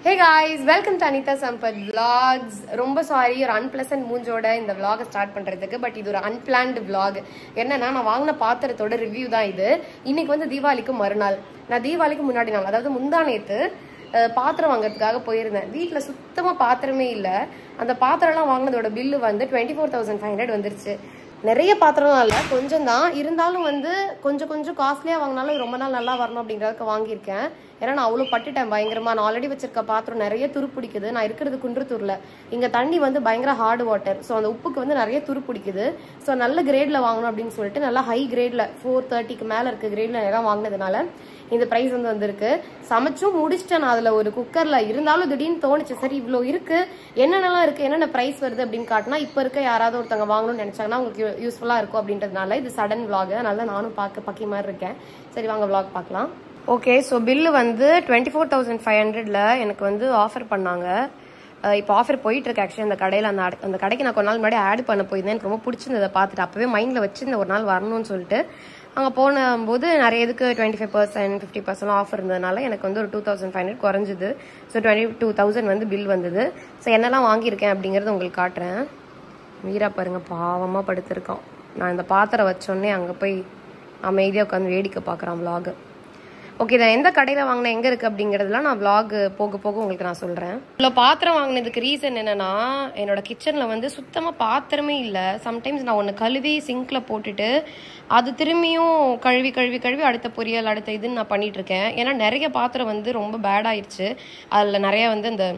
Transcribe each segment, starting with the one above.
hey guys welcome to Anitha Sampath vlogs ரொம்ப sorry ஒரு unpleasant மூஞ்சோட இந்த vlog ஸ்டார்ட் பண்றதுக்கு பட் இது ஒரு அன்பிளான்டு vlog என்னன்னா நான் வாங்கின பாத்திரத்தோட ரிவ்யூ தான் இது இன்னைக்கு வந்து தீபாவளிக்கு மறுநாள் நான் தீபாவளிக்கு முன்னாடி நாள் அதாவது முந்தா நேத்து அஹ், பாத்திரம் வாங்குறதுக்காக போயிருந்தேன் வீட்டில் சுத்தமா பாத்திரமே இல்லை அந்த பாத்திரம்லாம் வாங்கினதோட பில்லு வந்து twenty four thousand five hundred வந்துருச்சு நிறைய பாத்திரம்லாம் இல்லை கொஞ்சம் தான் இருந்தாலும் வந்து கொஞ்சம் கொஞ்சம் காஸ்ட்லியாக வாங்கினாலும் ரொம்ப நாள் நல்லா வரணும் அப்படிங்கிறதுக்கு வாங்கியிருக்கேன் ஏன்னா நான் அவ்வளோ பட்டுட்டேன் பயங்கரமா நான் ஆல்ரெடி வச்சிருக்க பாத்திரம் நிறைய துரு பிடிக்குது நான் இருக்கிறது குன்றத்தூர்ல இங்க தண்ணி வந்து பயங்கர ஹார்ட் வாட்டர் ஸோ அந்த உப்புக்கு வந்து நிறைய துரு பிடிக்குது ஸோ நல்ல கிரேட்ல வாங்கணும் அப்படின்னு சொல்லிட்டு நல்லா ஹை கிரேட்ல ஃபோர் தேர்ட்டிக்கு மேல இருக்க கிரேட்ல எல்லாம் வாங்கினதுனால இந்த ப்ரைஸ் வந்து வந்திருக்கு சமைச்சும் முடிச்சிட்டேன் நான் அதுல ஒரு குக்கர்ல இருந்தாலும் திடீர்னு தோணுச்சு சரி இவ்வளோ இருக்கு என்னென்னலாம் இருக்கு என்னென்ன ப்ரைஸ் வருது அப்படின்னு காட்டினா இப்போ இருக்க யாராவது ஒருத்தவங்க வாங்கணும்னு நினைச்சாங்கன்னா உங்களுக்கு யூஸ்ஃபுல்லா இருக்கும் அப்படின்றதுனால இது சடன் vlog அதனால நானும் பார்க்க பக்கி மாதிரி இருக்கேன் சரி வாங்க vlog பார்க்கலாம் ஓகே ஸோ பில்லு வந்து டுவெண்ட்டி ஃபோர் தௌசண்ட் ஃபைவ் ஹண்ட்ரட்ல எனக்கு வந்து ஆஃபர் பண்ணாங்க அஹ் இப்போ ஆஃபர் போயிட்டு இருக்கு ஆக்சுவலி அந்த கடையில் அந்த அட- அந்த கடைக்கு நான் கொஞ்ச நாள் முன்னாடி ஆட் பண்ண போயிருந்தேன் எனக்கு ரொம்ப பிடிச்சிருந்ததை பார்த்துட்டு அப்பவே மைண்டில் வச்சிருந்தேன் ஒரு நாள் வரணும்னு சொல்லிட்டு அங்கே போனபோது நிறைய இதுக்கு twenty five percent fifty percent offer இருந்ததுனால எனக்கு வந்து ஒரு டூ தௌசண்ட் ஃபைவ் ஹண்ட்ரட் குறைஞ்சிது ஸோ டுவெண்ட்டி டூ தௌசண்ட் வந்து பில் வந்தது ஸோ என்னெல்லாம் வாங்கியிருக்கேன் அப்படிங்கிறது உங்களுக்கு காட்டுறேன் வீரா பாருங்க பாவமாக படுத்திருக்கான் நான் இந்த பாத்திரம் வச்சோடனே அங்கே போய் அமைதியாக உட்காந்து வேடிக்கை பார்க்குறான் vlog ஓகே இதை எந்த கடையில் வாங்கினேன் எங்கே இருக்குது அப்படிங்கிறதுலாம் நான் vlog போக போக உங்களுக்கு நான் சொல்கிறேன் இவ்வளோ பாத்திரம் வாங்கினதுக்கு ரீசன் என்னன்னா என்னோட கிச்சனில் வந்து சுத்தமாக பாத்திரமே இல்லை சம்டைம்ஸ் நான் ஒன்று கழுவி சிங்க்கில் போட்டுட்டு அது திரும்பியும் கழுவி கழுவி கழுவி அடுத்த பொரியல் அடுத்த இதுன்னு நான் பண்ணிட்டு இருக்கேன் ஏன்னா நிறைய பாத்திரம் வந்து ரொம்ப பேட் ஆயிடுச்சு அதில் நிறைய வந்து இந்த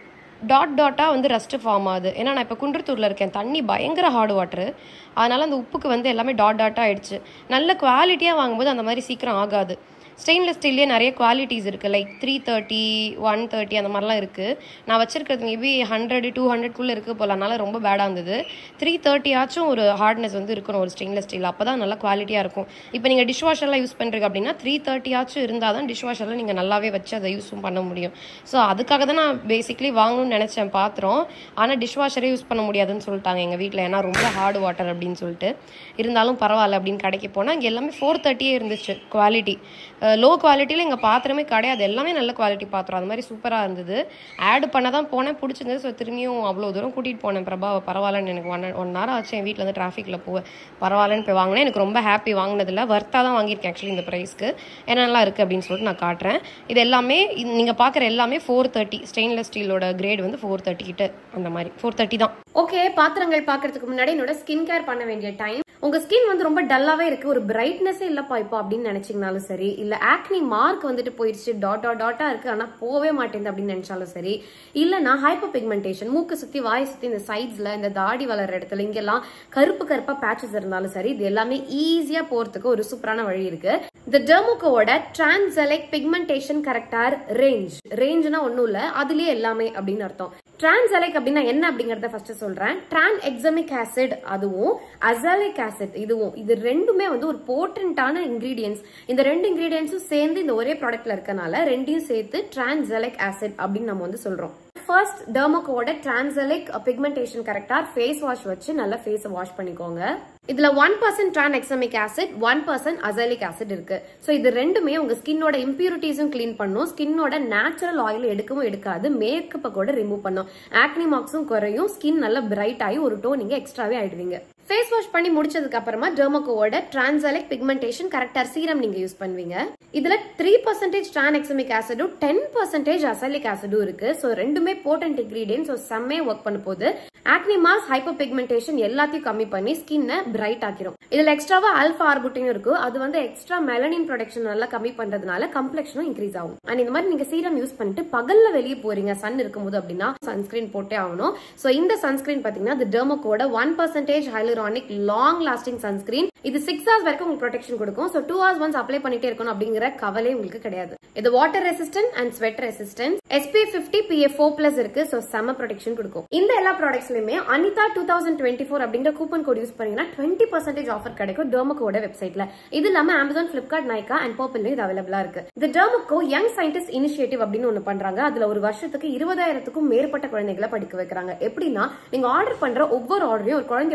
டாட் டாட்டாக வந்து ரஸ்ட் ஃபார்ம் ஆகுது ஏன்னா நான் இப்போ குன்றத்தூரில் இருக்கேன் தண்ணி பயங்கர ஹார்ட் வாட்டரு அதனால அந்த உப்புக்கு வந்து எல்லாமே டாட் டாட்டாக ஆயிடுச்சு நல்ல குவாலிட்டியாக வாங்கும்போது அந்த மாதிரி சீக்கிரம் ஆகாது ஸ்டெயின்லெஸ் ஸ்டீல்லே நிறைய குவாலிட்டிஸ் இருக்குது like three thirty one thirty அந்த மாதிரிலாம் இருக்குது நான் வச்சிருக்கிறது மேபி ஹண்ட்ரட் டூ ஹண்ட்ரட்குள்ளே இருக்குது போல அதனால ரொம்ப பேடாக இருந்தது த்ரீ தேர்ட்டியாச்சும் ஒரு ஹார்ட்னஸ் வந்து இருக்கணும் ஒரு ஸ்டெயின்லெஸ் ஸ்டீல் அப்போ தான் நல்லா குவாலிட்டியாக இருக்கும் இப்போ நீங்கள் டிஷ் வாஷர்லாம் யூஸ் பண்ணுறீங்க அப்படின்னா த்ரீ தேர்ட்டியாச்சும் இருந்தால் தான் டிஷ் வாஷரில் நீங்கள் நல்லாவே வச்சு அதை யூஸும் பண்ண முடியும் ஸோ அதுக்காக தான் நான் பேசிக்லி வாங்கணும்னு நினச்சேன் பாத்திரம் ஆனால் டிஷ் வாஷரே யூஸ் பண்ண முடியாதுன்னு சொல்லிட்டாங்க எங்கள் வீட்டில் ஏன்னா ரொம்ப ஹார்ட் வாட்டர் அப்படின்னு சொல்லிட்டு இருந்தாலும் பரவாயில்ல அப்படின்னு கடைக்கு போனால் இங்கே எல்லாமே ஃபோர் தேர்ட்டியே இருந்துச்சு குவாலிட்டி லோ குவாலிட்டியில் எங்கள் பாத்திரமே கிடையாது எல்லாமே நல்ல குவாலிட்டி பாத்திரம் அது மாதிரி சூப்பராக இருந்தது ஆட் பண்ண தான் போனேன் பிடிச்சிருந்தது ஸோ திரும்பியும் அவ்வளோ தூரம் கூட்டிகிட்டு போனேன் பிரபாவை பரவாயில்லன்னு எனக்கு ஒன் ஒன் ஹவர் ஆச்சு என் வீட்டில் வந்து டிராஃபிக்கில் போவேன் பரவாயில்லன்னு போய் வாங்கினேன் எனக்கு ரொம்ப ஹாப்பி வாங்கினதில்ல வர்த்தாக தான் வாங்கியிருக்கேன் ஆக்சுவலி இந்த ப்ரைஸ்க்கு என்னெல்லாம் இருக்குது அப்படின்னு சொல்லிட்டு நான் காட்டுறேன் இது எல்லாமே நீங்கள் பார்க்குற எல்லாமே ஃபோர் தேர்ட்டி ஸ்டெயின்லெஸ் ஸ்டீலோட கிரேட் வந்து ஃபோர் தேர்ட்டி கிட்ட அந்த மாதிரி ஃபோர் தேர்ட்டி தான் ஓகே பாத்திரங்கள் பார்க்கறதுக்கு முன்னாடி என்னோட ஸ்கின் கேர் பண்ண வேண்டிய டைம் உங்க ஸ்கின் வந்து ரொம்ப டல்லாவே இருக்கு ஒரு பிரைட்னஸே இல்லப்பா இப்போ அப்படின்னு நினைச்சீங்கனாலும் சரி இல்ல ஆக்னி மார்க் வந்துட்டு போயிடுச்சு டாட் டாட் டாட்டா இருக்கு ஆனா போவே மாட்டேங்குது அப்படின்னு நினைச்சாலும் சரி இல்லனா ஹைப்பர் பிக்மெண்டேஷன் மூக்கு சுத்தி வாய் சுத்தி இந்த சைட்ஸ்ல இந்த தாடி வளர்ற இடத்துல இங்கெல்லாம் கருப்பு கருப்பா பேச்சஸ் இருந்தாலும் சரி இது எல்லாமே ஈஸியா போறதுக்கு ஒரு சூப்பரான வழி இருக்கு இந்த டெர்மோகோவோட டிரான்செலெக்ட் பிக்மெண்டேஷன் கரெக்டார் ரேஞ்ச் ரேஞ்ச்னா ஒண்ணும் இல்ல அதுலயே எல்லாமே அப்படின்னு அர்த்தம் டிரான்செலைக் அப்படின்னா என்ன அப்படிங்கறத ஃபர்ஸ்ட் சொல்றேன் டிரான் எக்ஸமிக் ஆசிட் அதுவும் அசாலிக் ஆசிட் இதுவும் இது ரெண்டுமே வந்து ஒரு போர்டன்டான இன்கிரீடியன்ஸ் இந்த ரெண்டு இன்கிரீடியன்ஸும் சேர்ந்து இந்த ஒரே ப்ராடக்ட்ல இருக்கனால ரெண்டையும் சேர்த்து டிரான்செலிக் ஆசிட் அப்படின்னு நம்ம வந்து சொல்றோம் ஃபர்ஸ்ட் டெர்மோகோட டிரான்செலிக் பிக்மெண்டேஷன் கரெக்டா ஃபேஸ் வாஷ் வச்சு நல்லா ஃபேஸை வாஷ் பண்ணிக்கோங்க இதுல one percent tranexamic acid one percent azelaic acid இருக்கு ஸோ இது ரெண்டுமே உங்க ஸ்கின்னோட இம்பியூரிட்டிஸும் க்ளீன் பண்ணும் ஸ்கின்னோட நேச்சுரல் ஆயில் எடுக்கவும் எடுக்காது மேக்கப்பை கூட ரிமூவ் பண்ணும் ஆக்னி மார்க்ஸும் குறையும் ஸ்கின் நல்லா பிரைட் ஆகி ஒரு டோ நீங்க எக்ஸ்ட்ராவே ஆயிடுவீங்க ஃபேஸ் வாஷ் பண்ணி முடிச்சதுக்கு அப்புறமா டெர்மோகோவோட டிரான்சலிக் பிக்மெண்டேஷன் கரெக்டர் சீரம் நீங்க யூஸ் பண்ணுவீங்க இதுல த்ரீ பர்சன்டேஜ் ட்ரான் எக்ஸமிக் ஆசிடும் டென் பர்சன்டேஜ் அசலிக் ஆசிடும் இருக்கு ஸோ ரெண்டுமே போர்டன்ட் இன்கிரீடியன்ட் ஸோ செம்மையா ஒர்க் பண்ண போது ஆக்னி மாஸ் ஹைப்பர் பிக்மெண்டேஷன் எல்லாத்தையும் கம்மி பண்ணி ஸ்கின்னை பிரைட் ஆக்கிரும் இதுல எக்ஸ்ட்ராவா ஆல்ஃபா ஆர்புட்டின் இருக்கு அது வந்து எக்ஸ்ட்ரா மெலனின் ப்ரொடக்ஷன் நல்லா கம்மி பண்றதுனால கம்ப்ளெக்ஷனும் இன்க்ரீஸ் ஆகும் அண்ட் இந்த மாதிரி நீங்க சீரம் யூஸ் பண்ணிட்டு பகல்ல வெளியே போறீங்க சன் இருக்கும்போது அப்படின்னா சன்ஸ்கிரீன் போட்டே ஆகணும் சோ இந்த சன்ஸ்கிரீன் பாத்தீங்கன்னா இது டெர்மோகோட one percentage hyaluronic long lasting sunscreen இது சிக்ஸ் ஹவர்ஸ் வரைக்கும் உங்களுக்கு ப்ரொடெக்ஷன் கொடுக்கும் so two hours once apply பண்ணிட்டே இருக்கணும் அப்படிங்கிற கவலை உங்களுக்கு கிடையாது இது water resistant and sweat resistant SP fifty PF four plus இருக்கு சோ செம ப்ரொடெக்ஷன் கொடுக்கும் இந்த எல்லா ப்ராடக்ட்ஸ்லயுமே Anitha two thousand twenty four அப்படிங்கிற கூப்பன் கோட் யூஸ் பண்ணீங்கன்னா டுவெண்ட்டி பர்சன்டேஜ் ஆஃபர் கிடைக்கும் டெர்மோகோட வெப்சைட்ல இது இல்லாம அமேசான் பிளிப்கார்ட் நைகா அண்ட் பர்பிள்லயும் இது அவைலபிளா இருக்கு இந்த டெர்மோகோ யங் சயின்டிஸ்ட் இனிஷியேட்டிவ் அப்படின்னு ஒண்ணு பண்றாங்க அதுல ஒரு வருஷத்துக்கு இருபதாயிரத்துக்கும் மேற்பட்ட குழந்தைகளை படிக்க வைக்கிறாங்க எப்படின்னா நீங்க ஆர்டர் பண்ற ஒவ்வொரு ஆர்டரையும் ஒரு குழந்தையோட எஜுகேஷன்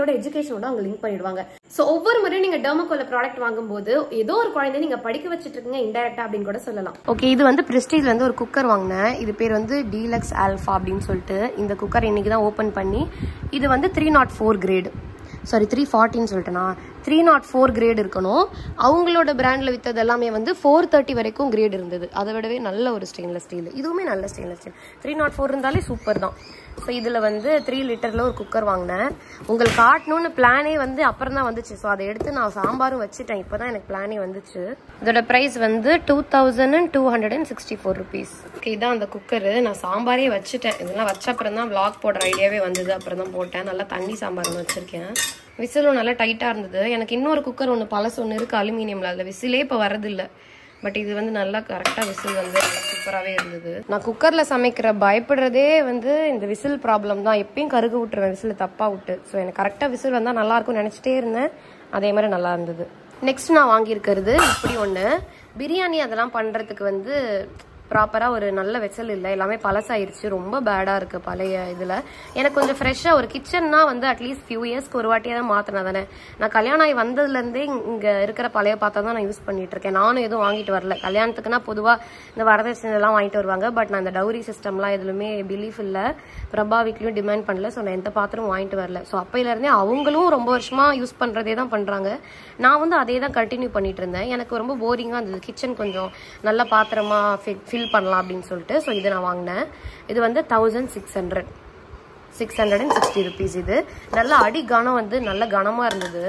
அப்ளிகேஷனோட அவங்க லிங்க் பண்ணிடுவாங்க ஸோ ஒவ்வொரு முறையும் நீங்க டெர்மோகோல ப்ராடக்ட் வாங்கும்போது ஏதோ ஒரு குழந்தைய நீங்க படிக்க வச்சுட்டு இருக்கீங்க இன்டெரக்டா அப்படின்னு கூட சொல்லலாம் ஓகே இது வந்து பிரஸ்டீஜ்ல இருந்து ஒரு குக்கர் வாங்கினேன் இது பேர் வந்து டீலக்ஸ் ஆல்ஃபா அப்படின்னு சொல்லிட்டு இந்த குக்கர் இன்னைக்கு தான் ஓப்பன் பண்ணி இது வந்து three nought four grade sorry three ஃபார்ட்டின்னு சொல்லிட்டேனா த்ரீ நாட் ஃபோர் கிரேட் இருக்கணும் அவங்களோட பிராண்டில் விற்றது எல்லாமே வந்து ஃபோர் தேர்ட்டி வரைக்கும் கிரேட் இருந்தது அதை விடவே நல்ல ஒரு ஸ்டெயின்லெஸ் ஸ்டீல் இதுவுமே நல்ல stainless steel three nought four இருந்தாலே சூப்பர் தான் ஸோ இதில் வந்து த்ரீ லிட்டரில் ஒரு குக்கர் வாங்கினேன் உங்களுக்கு காட்டணும்னு பிளானே வந்து அப்புறம் தான் வந்துச்சு ஸோ அதை எடுத்து நான் சாம்பாரும் வச்சுட்டேன் இப்போ தான் எனக்கு பிளானே வந்துச்சு இதோட ப்ரைஸ் வந்து two thousand and two hundred and sixty four rupees okay இதான் அந்த குக்கரு நான் சாம்பாரே வச்சுட்டேன் இதெல்லாம் வச்ச அப்புறம் தான் vlog போடுற ஐடியாவே வந்தது அப்புறம் தான் போட்டேன் நல்லா தண்ணி சாம்பார் வச்சுருக்கேன் விசிலும் நல்லா டைட்டாக இருந்தது எனக்கு இன்னொரு குக்கர் ஒன்று பழசு ஒன்று இருக்குது அலுமினியமில் அதில் விசிலே இப்போ வரதில்லை பட் இது வந்து நல்லா கரெக்டாக விசில் வந்து நல்லா சூப்பராகவே இருந்தது நான் குக்கரில் சமைக்கிற பயப்படுறதே வந்து இந்த விசில் ப்ராப்ளம் தான் எப்பயும் கருகு விட்டுருவேன் விசில் தப்பாக விட்டு ஸோ எனக்கு கரெக்டாக விசில் வந்தால் நல்லா இருக்கும்னு நினச்சிட்டே இருந்தேன் அதே மாதிரி நல்லா இருந்தது நெக்ஸ்ட் நான் வாங்கியிருக்கிறது இப்படி ஒன்று பிரியாணி அதெல்லாம் பண்ணுறதுக்கு வந்து ப்ராப்பராக ஒரு நல்ல வெசல் இல்லை எல்லாமே பழசாயிருச்சு ரொம்ப பேடாக இருக்குது பழைய இதில் எனக்கு கொஞ்சம் ஃப்ரெஷ்ஷாக ஒரு கிச்சன்னா வந்து அட்லீஸ்ட் ஃபியூ இயர்ஸ்க்கு ஒரு வாட்டியாக தான் மாற்றினா தானே நான் கல்யாணம் ஆகி வந்ததுலேருந்தே இங்கே இருக்கிற பழைய பாத்திரம் தான் நான் யூஸ் பண்ணிட்டு இருக்கேன் நானும் எதுவும் வாங்கிட்டு வரல கல்யாணத்துக்குனா பொதுவாக இந்த வரதட்சணைலாம் வாங்கிட்டு வருவாங்க பட் நான் இந்த டவுரி சிஸ்டம்லாம் எதுலுமே பிலீஃப் இல்லை பிரபா வீட்லையும் டிமாண்ட் பண்ணல ஸோ நான் எந்த பாத்திரமும் வாங்கிட்டு வரல ஸோ அப்பையிலேருந்தே அவங்களும் ரொம்ப வருஷமாக யூஸ் பண்ணுறதே தான் பண்ணுறாங்க நான் வந்து அதே தான் கண்டினியூ பண்ணிட்டு இருந்தேன் எனக்கு ரொம்ப போரிங்காக இருந்தது கிச்சன் கொஞ்சம் நல்ல பாத்திரமா ஃபில் பண்ணலாம் அப்படின்னு சொல்லிட்டு ஸோ இதை நான் வாங்கினேன் இது வந்து thousand six hundred six hundred and sixty rupees இது நல்ல அடி கனம் வந்து நல்ல கனமாக இருந்தது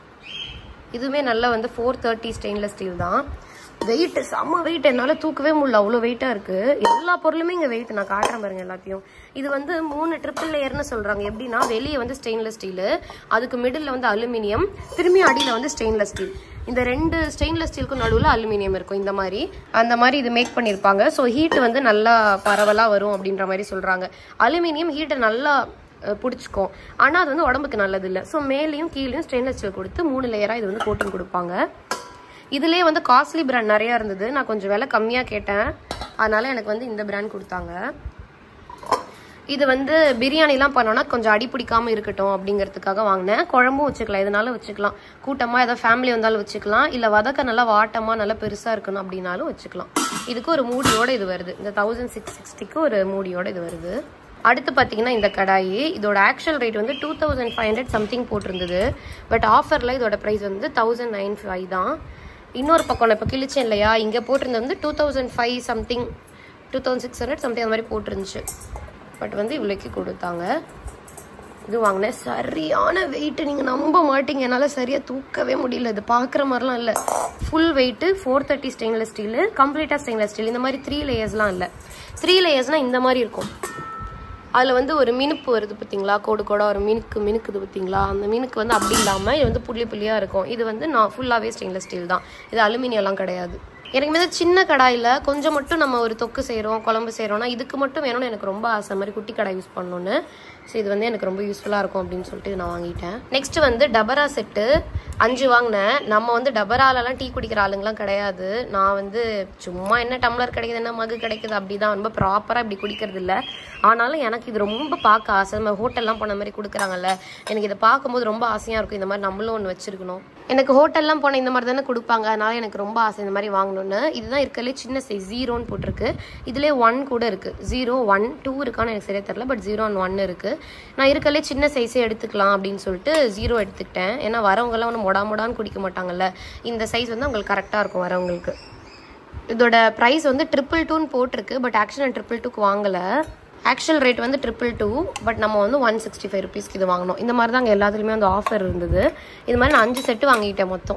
இதுவுமே நல்ல வந்து ஃபோர் தேர்ட்டி ஸ்டெயின்லெஸ் ஸ்டீல் தான் வெயிட் செம்ம வெயிட் என்னால் தூக்கவே முடியல அவ்வளோ வெயிட்டாக இருக்குது எல்லா பொருளுமே இங்கே வெயிட் நான் காட்டுறேன் பாருங்க எல்லாத்தையும் இது வந்து மூணு ட்ரிபிள் லேயர்னு சொல்கிறாங்க எப்படின்னா வெளியே வந்து ஸ்டெயின்லெஸ் ஸ்டீலு அதுக்கு மிடில் வந்து அலுமினியம் திரும்பி அடியில் வந்து ஸ்டெயின்லெஸ் ஸ்டீல் இந்த ரெண்டு ஸ்டெயின்லெஸ் ஸ்டீலுக்கும் நடுவில் அலுமினியம் இருக்கும் இந்த மாதிரி அந்த மாதிரி இது மேக் பண்ணியிருப்பாங்க ஸோ ஹீட் வந்து நல்லா பரவலாக வரும் அப்படின்ற மாதிரி சொல்கிறாங்க அலுமினியம் ஹீட்டை நல்லா அஹ், பிடிச்சிக்கும் ஆனால் அது வந்து உடம்புக்கு நல்லது இல்லை ஸோ மேலேயும் கீழேயும் ஸ்டெயின்லெஸ் ஸ்டீல் கொடுத்து மூணு லேயராக இது வந்து கோட்டிங் கொடுப்பாங்க இதுலேயே வந்து காஸ்ட்லி பிராண்ட் நிறையா இருந்தது நான் கொஞ்சம் விலை கம்மியாக கேட்டேன் அதனால எனக்கு வந்து இந்த பிராண்ட் கொடுத்தாங்க இது வந்து பிரியாணிலாம் பண்ணோன்னா கொஞ்சம் அடி பிடிக்காம இருக்கட்டும் அப்படிங்கிறதுக்காக வாங்கினேன் குழம்பும் வச்சுக்கலாம் இதனால வச்சுக்கலாம் கூட்டமாக ஏதோ ஃபேமிலி வந்தாலும் வச்சுக்கலாம் இல்லை வதக்க நல்லா வாட்டமாக நல்லா பெருசாக இருக்கணும் அப்படின்னாலும் வச்சுக்கலாம் இதுக்கு ஒரு மூடியோட இது வருது இந்த தௌசண்ட் சிக்ஸ் சிக்ஸ்டிக்கு ஒரு மூடியோட இது வருது அடுத்து பார்த்தீங்கன்னா இந்த கடாயி இதோட ஆக்சுவல் ரேட் வந்து two thousand five hundred something போட்டிருந்தது பட் ஆஃபரில் இதோட ப்ரைஸ் வந்து தௌசண்ட் நைன் ஃபைவ் தான் இன்னொரு பக்கம் நான் இப்போ கிழிச்சேன் இல்லையா இங்கே போட்டிருந்தது வந்து two thousand five something two thousand six hundred something அந்த மாதிரி போட்டிருந்துச்சு பட் வந்து இவ்வளோக்கு கொடுத்தாங்க இது வாங்கினேன் சரியான வெயிட் நீங்கள் நம்ப மாட்டீங்க என்னால் சரியாக தூக்கவே முடியல இது பார்க்குற மாதிரிலாம் இல்லை full weight four thirty stainless steel கம்ப்ளீட்டாக ஸ்டெயின்லெஸ் ஸ்டீல் இந்த மாதிரி த்ரீ லேயர்ஸ்லாம் இல்லை த்ரீ லேயர்ஸ்னால் இந்த மாதிரி இருக்கும் அதில் வந்து ஒரு மினுப்பு வருது பார்த்தீங்களா கோடு கோடா ஒரு மினுக்கு மினுக்குது பார்த்தீங்களா அந்த மினுக்கு வந்து அப்படி இல்லாமல் இது வந்து புள்ளி புள்ளியாக இருக்கும் இது வந்து நான் ஃபுல்லாகவே ஸ்டெயின்லெஸ் ஸ்டீல் தான் இது அலுமினியம்லாம் கிடையாது எனக்கு வந்து சின்ன கடாயில் கொஞ்சம் மட்டும் நம்ம ஒரு தொக்கு செய்கிறோம் குழம்பு செய்கிறோம்னா இதுக்கு மட்டும் வேணும்னு எனக்கு ரொம்ப ஆசை மாதிரி குட்டி கடாய் யூஸ் பண்ணணுன்னு ஸோ இது வந்து எனக்கு ரொம்ப யூஸ்ஃபுல்லாக இருக்கும் அப்படின்னு சொல்லிட்டு நான் வாங்கிட்டேன் நெக்ஸ்ட் வந்து டபரா செட்டு அஞ்சு வாங்கினேன் நம்ம வந்து டபராலலாம் டீ குடிக்கிற ஆளுங்கலாம் கிடையாது நான் வந்து சும்மா என்ன டம்ளர் கிடைக்குது என்ன மகு கிடைக்குது அப்படி தான் ரொம்ப ப்ராப்பராக இப்படி குடிக்கிறது இல்லை ஆனாலும் எனக்கு இது ரொம்ப பார்க்க ஆசை நம்ம ஹோட்டல்லாம் போன மாதிரி கொடுக்குறாங்கல்ல எனக்கு இதை பார்க்கும்போது ரொம்ப ஆசையாக இருக்கும் இந்த மாதிரி நம்மளும் ஒன்று வச்சிருக்கணும் எனக்கு ஹோட்டல்லாம் போன இந்த மாதிரி தானே கொடுப்பாங்க அதனால எனக்கு ரொம்ப ஆசை இந்த மாதிரி வாங்கணும்னு இதுதான் இருக்கலே சின்ன சைஸ் ஜீரோன்னு போட்டிருக்கு இதுலேயே ஒன் கூட இருக்குது ஜீரோ ஒன் டூ இருக்கான்னு எனக்கு சரியா தெரியல பட் ஜீரோ அண்ட் ஒன் இருக்குது நான் இருக்கலே சின்ன சைஸே எடுத்துக்கலாம் அப்படின்னு சொல்லிட்டு ஜீரோ எடுத்துக்கிட்டேன் ஏன்னா வரவங்கெல்லாம் ஒன்று மொடா மொடான்னு குடிக்க மாட்டாங்கல்ல இந்த சைஸ் வந்து அவங்களுக்கு கரெக்டாக இருக்கும் வரவங்களுக்கு இதோட ப்ரைஸ் வந்து ட்ரிபிள் டூன்னு போட்டிருக்கு பட் ஆக்சுவல் நான் ட்ரிபிள் டூக்கு வாங்கலை ஆக்சுவல் ரேட் வந்து ட்ரிபிள் டூ பட் நம்ம வந்து ஒன் சிக்ஸ்டி ஃபைவ் ருபீஸ்க்கு இது வாங்கினோம் இந்த மாதிரி தான் அங்கே எல்லாத்துலேயுமே வந்து ஆஃபர் இருந்தது இது மாதிரி நான் அஞ்சு செட்டு வாங்கிட்டேன் மொத்தம்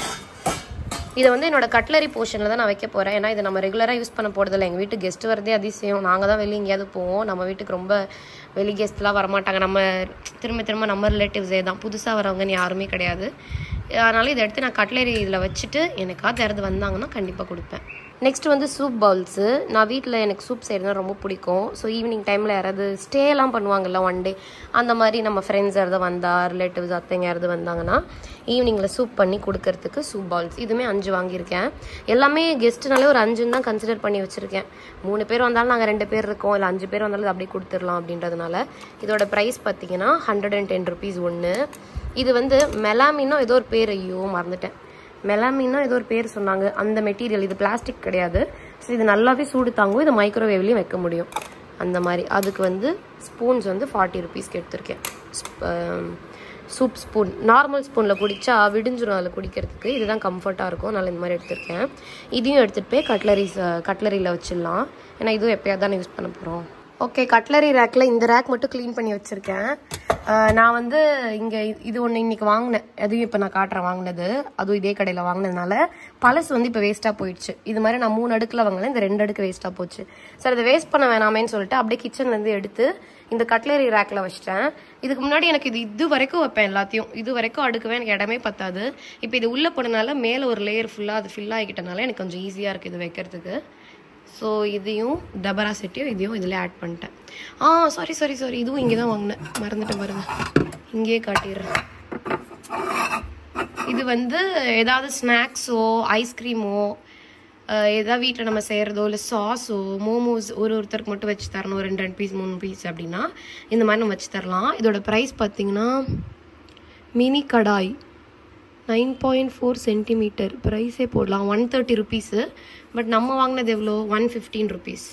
இதை வந்து என்னோட கட்லரி போர்ஷனில் தான் நான் வைக்க போகிறேன் ஏன்னா இது நம்ம ரெகுலராக யூஸ் பண்ண போகிறதில்ல எங்கள் வீட்டு கெஸ்ட் வரதே அதிசயம் நாங்கள் தான் வெளியே எங்கேயாவது போவோம் நம்ம வீட்டுக்கு ரொம்ப வெளி கெஸ்ட்லாம் வரமாட்டாங்க நம்ம திரும்ப திரும்ப நம்ம ரிலேட்டிவ்ஸே தான் புதுசாக வரவங்கன்னு யாருமே கிடையாது அதனால இதை எடுத்து நான் கட்லரி இதில் வச்சுட்டு எனக்காவது யாராவது வந்தாங்கன்னா கண்டிப்பாக கொடுப்பேன் நெக்ஸ்ட் வந்து சூப் பவுல்ஸு நான் வீட்டில் எனக்கு சூப் செய்கிறது ரொம்ப பிடிக்கும் ஸோ ஈவினிங் டைமில் யாராவது ஸ்டேலாம் பண்ணுவாங்கல்ல ஒன் டே அந்த மாதிரி நம்ம ஃப்ரெண்ட்ஸ் யாராவது வந்தா ரிலேட்டிவ்ஸ் அத்தைங்க யாராவது வந்தாங்கன்னா ஈவினிங்கில் சூப் பண்ணி கொடுக்கறதுக்கு சூப் பவுல்ஸ் இதுவுமே அஞ்சு வாங்கியிருக்கேன் எல்லாமே கெஸ்ட்டுனாலே ஒரு அஞ்சுன்னு தான் கன்சிடர் பண்ணி வச்சுருக்கேன் மூணு பேர் வந்தாலும் நாங்கள் ரெண்டு பேர் இருக்கோம் இல்லை அஞ்சு பேர் வந்தாலும் அப்படியே கொடுத்துடலாம் அப்படின்றதுனால இதோட ப்ரைஸ் பார்த்தீங்கன்னா ஹண்ட்ரட் அண்ட் டென் ருபீஸ் ஒன்று இது வந்து மெலாமினோ ஏதோ ஒரு பேர் ஐயோ மறந்துட்டேன் மெலாமின்னா ஏதோ ஒரு பேர் சொன்னாங்க அந்த மெட்டீரியல் இது பிளாஸ்டிக் கிடையாது ஸோ இது நல்லாவே சூடு தாங்கும் இது மைக்ரோவேவ்லேயும் வைக்க முடியும் அந்த மாதிரி அதுக்கு வந்து ஸ்பூன்ஸ் வந்து ஃபார்ட்டி ருபீஸ்க்கு எடுத்திருக்கேன் சூப் ஸ்பூன் நார்மல் ஸ்பூனில் குடிச்சா விடிஞ்சிரும் அதில் குடிக்கிறதுக்கு இதுதான் கம்ஃபர்ட்டாக இருக்கும் அதனால் இந்த மாதிரி எடுத்திருக்கேன் இதையும் எடுத்துகிட்டு போய் கட்லரிஸ் கட்லரியில் வச்சிடலாம் ஏன்னா இதுவும் எப்போயாவது தானே யூஸ் பண்ண போகிறோம் ஓகே கட்லரி ரேக்கில் இந்த ரேக் மட்டும் க்ளீன் பண்ணி வச்சுருக்கேன் நான் வந்து இங்கே இது ஒன்று இன்னைக்கு வாங்கினேன் அதுவும் இப்போ நான் காட்டுறேன் வாங்கினது அதுவும் இதே கடையில் வாங்கினதுனால பழசு வந்து இப்போ வேஸ்ட்டாக போயிடுச்சு இது மாதிரி நான் மூணு அடுக்கில் வாங்கினேன் இந்த ரெண்டு அடுக்கு வேஸ்ட்டாக போச்சு சார் இதை வேஸ்ட் பண்ண வேணாமேன்னு சொல்லிட்டு அப்படியே கிச்சன்லேருந்து எடுத்து இந்த கட்லரி ரேக்கில் வச்சிட்டேன் இதுக்கு முன்னாடி எனக்கு இது இது வரைக்கும் வைப்பேன் எல்லாத்தையும் இது வரைக்கும் அடுக்கவே எனக்கு இடமே பத்தாது இப்போ இது உள்ளே போனனால மேலே ஒரு லேயர் ஃபுல்லாக அது ஃபில் ஆகிக்கிட்டனால எனக்கு கொஞ்சம் ஈஸியாக இருக்குது இது வைக்கிறதுக்கு ஸோ இதையும் டபரா செட்டையும் இதையும் இதில் ஆட் பண்ணிட்டேன் ஆ சாரி சாரி சாரி இதுவும் இங்கே தான் வாங்கினேன் மறந்துட்டேன் பாருங்க இங்கேயே காட்டிடுறேன் இது வந்து ஏதாவது ஸ்நாக்ஸோ ஐஸ்கிரீமோ ஏதாவது வீட்டில் நம்ம செய்கிறதோ இல்லை சாஸோ மோமோஸ் ஒரு ஒருத்தருக்கு மட்டும் வச்சு தரணும் ரெண்டு ரெண்டு பீஸ் மூணு பீஸ் அப்படின்னா இந்த மாதிரி நம்ம வச்சு தரலாம் இதோட ப்ரைஸ் பார்த்தீங்கன்னா மினி கடாய் நைன் பாயிண்ட் ஃபோர் சென்டிமீட்டர் ப்ரைஸே போடலாம் ஒன் தேர்ட்டி ருபீஸு பட் நம்ம வாங்கினது எவ்வளோ ஒன் ஃபிஃப்டீன் ருபீஸ்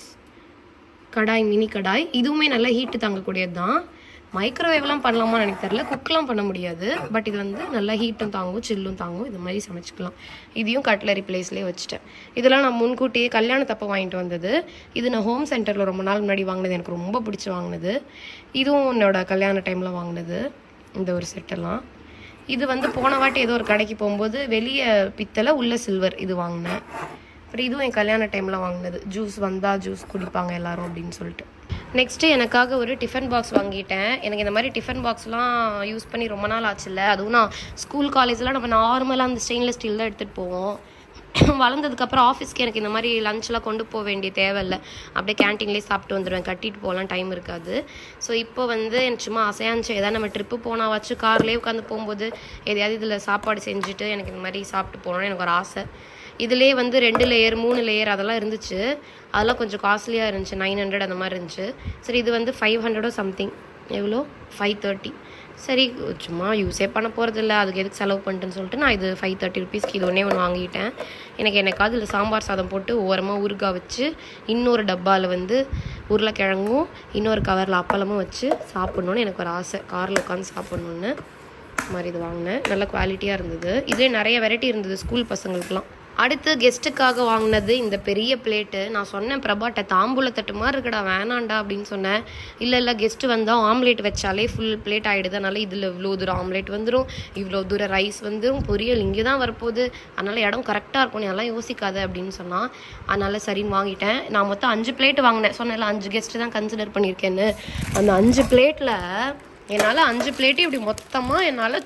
கடாய் மினி கடாய் இதுவுமே நல்லா ஹீட்டு தாங்கக்கூடியது தான் மைக்ரோவேவ்லாம் பண்ணலாமான்னு எனக்கு தெரில குக்லாம் பண்ண முடியாது பட் இது வந்து நல்லா ஹீட்டும் தாங்கும் சில்லும் தாங்கும் இது மாதிரி சமைச்சிக்கலாம் இதையும் கட்லரி பிளேஸ்லேயே வச்சுட்டேன் இதெல்லாம் நான் முன்கூட்டியே கல்யாணத்தப்போ வாங்கிட்டு வந்தது இது நான் ஹோம் சென்டரில் ரொம்ப நாள் முன்னாடி வாங்கினது எனக்கு ரொம்ப பிடிச்சி வாங்கினது இதுவும் என்னோட கல்யாண டைமில் வாங்கினது இந்த ஒரு செட்டெல்லாம் இது வந்து போன வாட்டி ஏதோ ஒரு கடைக்கு போகும்போது வெளியே பித்தளை உள்ள சில்வர் இது வாங்கினேன் அப்புறம் இதுவும் என் கல்யாண டைமில் வாங்கினது ஜூஸ் வந்தால் ஜூஸ் குடிப்பாங்க எல்லாரும் அப்படின்னு சொல்லிட்டு நெக்ஸ்ட்டு எனக்காக ஒரு டிஃபன் பாக்ஸ் வாங்கிட்டேன் எனக்கு இந்த மாதிரி டிஃபன் பாக்ஸ்லாம் யூஸ் பண்ணி ரொம்ப நாள் ஆச்சுல்ல அதுவும் நான் ஸ்கூல் காலேஜ்லாம் நம்ம நார்மலாக அந்த ஸ்டெயின்லெஸ் ஸ்டீல் தான் எடுத்துகிட்டு போவோம் வளர்ந்ததுக்கப்புறம் ஆஃபீஸ்க்கு எனக்கு இந்த மாதிரி லஞ்செலாம் கொண்டு போக வேண்டிய தேவையில்லை அப்படியே கேன்டீன்லேயே சாப்பிட்டு வந்துடுவேன் கட்டிட்டு போகலாம் டைம் இருக்காது ஸோ இப்போ வந்து எனக்கு சும்மா அசையாச்சு ஏதாவது நம்ம ட்ரிப்பு போனாவாச்சும் கார்லேயே உட்காந்து போகும்போது எதையாவது இதில் சாப்பாடு செஞ்சுட்டு எனக்கு இந்த மாதிரி சாப்பிட்டு போகணும்னு எனக்கு ஒரு ஆசை இதுலேயே வந்து ரெண்டு லேயர் மூணு லேயர் அதெல்லாம் இருந்துச்சு அதெல்லாம் கொஞ்சம் காஸ்ட்லியாக இருந்துச்சு நைன் ஹண்ட்ரட் அந்த மாதிரி இருந்துச்சு சரி இது வந்து ஃபைவ் ஹண்ட்ரடோ சம்திங் எவ்வளோ ஃபைவ் தேர்ட்டி சரி சும்மா யூஸே பண்ண போகிறது இல்லை அதுக்கு எதுக்கு செலவு பண்ணிட்டுன்னு சொல்லிட்டு நான் இது ஃபைவ் தேர்ட்டி ருபீஸ்க்கு இது ஒன்றே ஒன்று வாங்கிட்டேன் எனக்கு எனக்காவது இதில் சாம்பார் சாதம் போட்டு ஓரமாக ஊறுகாய் வச்சு இன்னொரு டப்பாவில் வந்து உருளைக்கிழங்கும் இன்னொரு கவரில் அப்பளமும் வச்சு சாப்பிட்ணுன்னு எனக்கு ஒரு ஆசை காரில் உட்காந்து சாப்பிட்ணுன்னு மாதிரி இது வாங்கினேன் நல்ல குவாலிட்டியாக இருந்தது இதே நிறைய வெரைட்டி இருந்தது ஸ்கூல் பசங்களுக்குலாம் அடுத்து கெஸ்ட்டுக்காக வாங்கினது இந்த பெரிய பிளேட்டு நான் சொன்னேன் பிரபாட்ட தாம்பூல தட்டு மாதிரி இருக்கடா வேணாண்டா அப்படின்னு சொன்னேன் இல்லை இல்லை கெஸ்ட்டு வந்தால் ஆம்லேட் வச்சாலே ஃபுல் பிளேட் ஆகிடுது அதனால இதில் இவ்வளோ தூரம் ஆம்லேட் வந்துடும் இவ்வளோ தூரம் ரைஸ் வந்துடும் பொரியல் இங்கே தான் வரப்போகுது அதனால இடம் கரெக்டாக இருக்கும் நீ அதெல்லாம் யோசிக்காத அப்படின்னு சொன்னான் அதனால சரின்னு வாங்கிட்டேன் நான் மொத்தம் அஞ்சு பிளேட் வாங்கினேன் சொன்னேன்ல அஞ்சு கெஸ்ட்டு தான் கன்சிடர் பண்ணியிருக்கேன்னு அந்த அஞ்சு பிளேட்டில் என்னால் அஞ்சு பிளேட்டு இப்படி மொத்தமாக என்னால்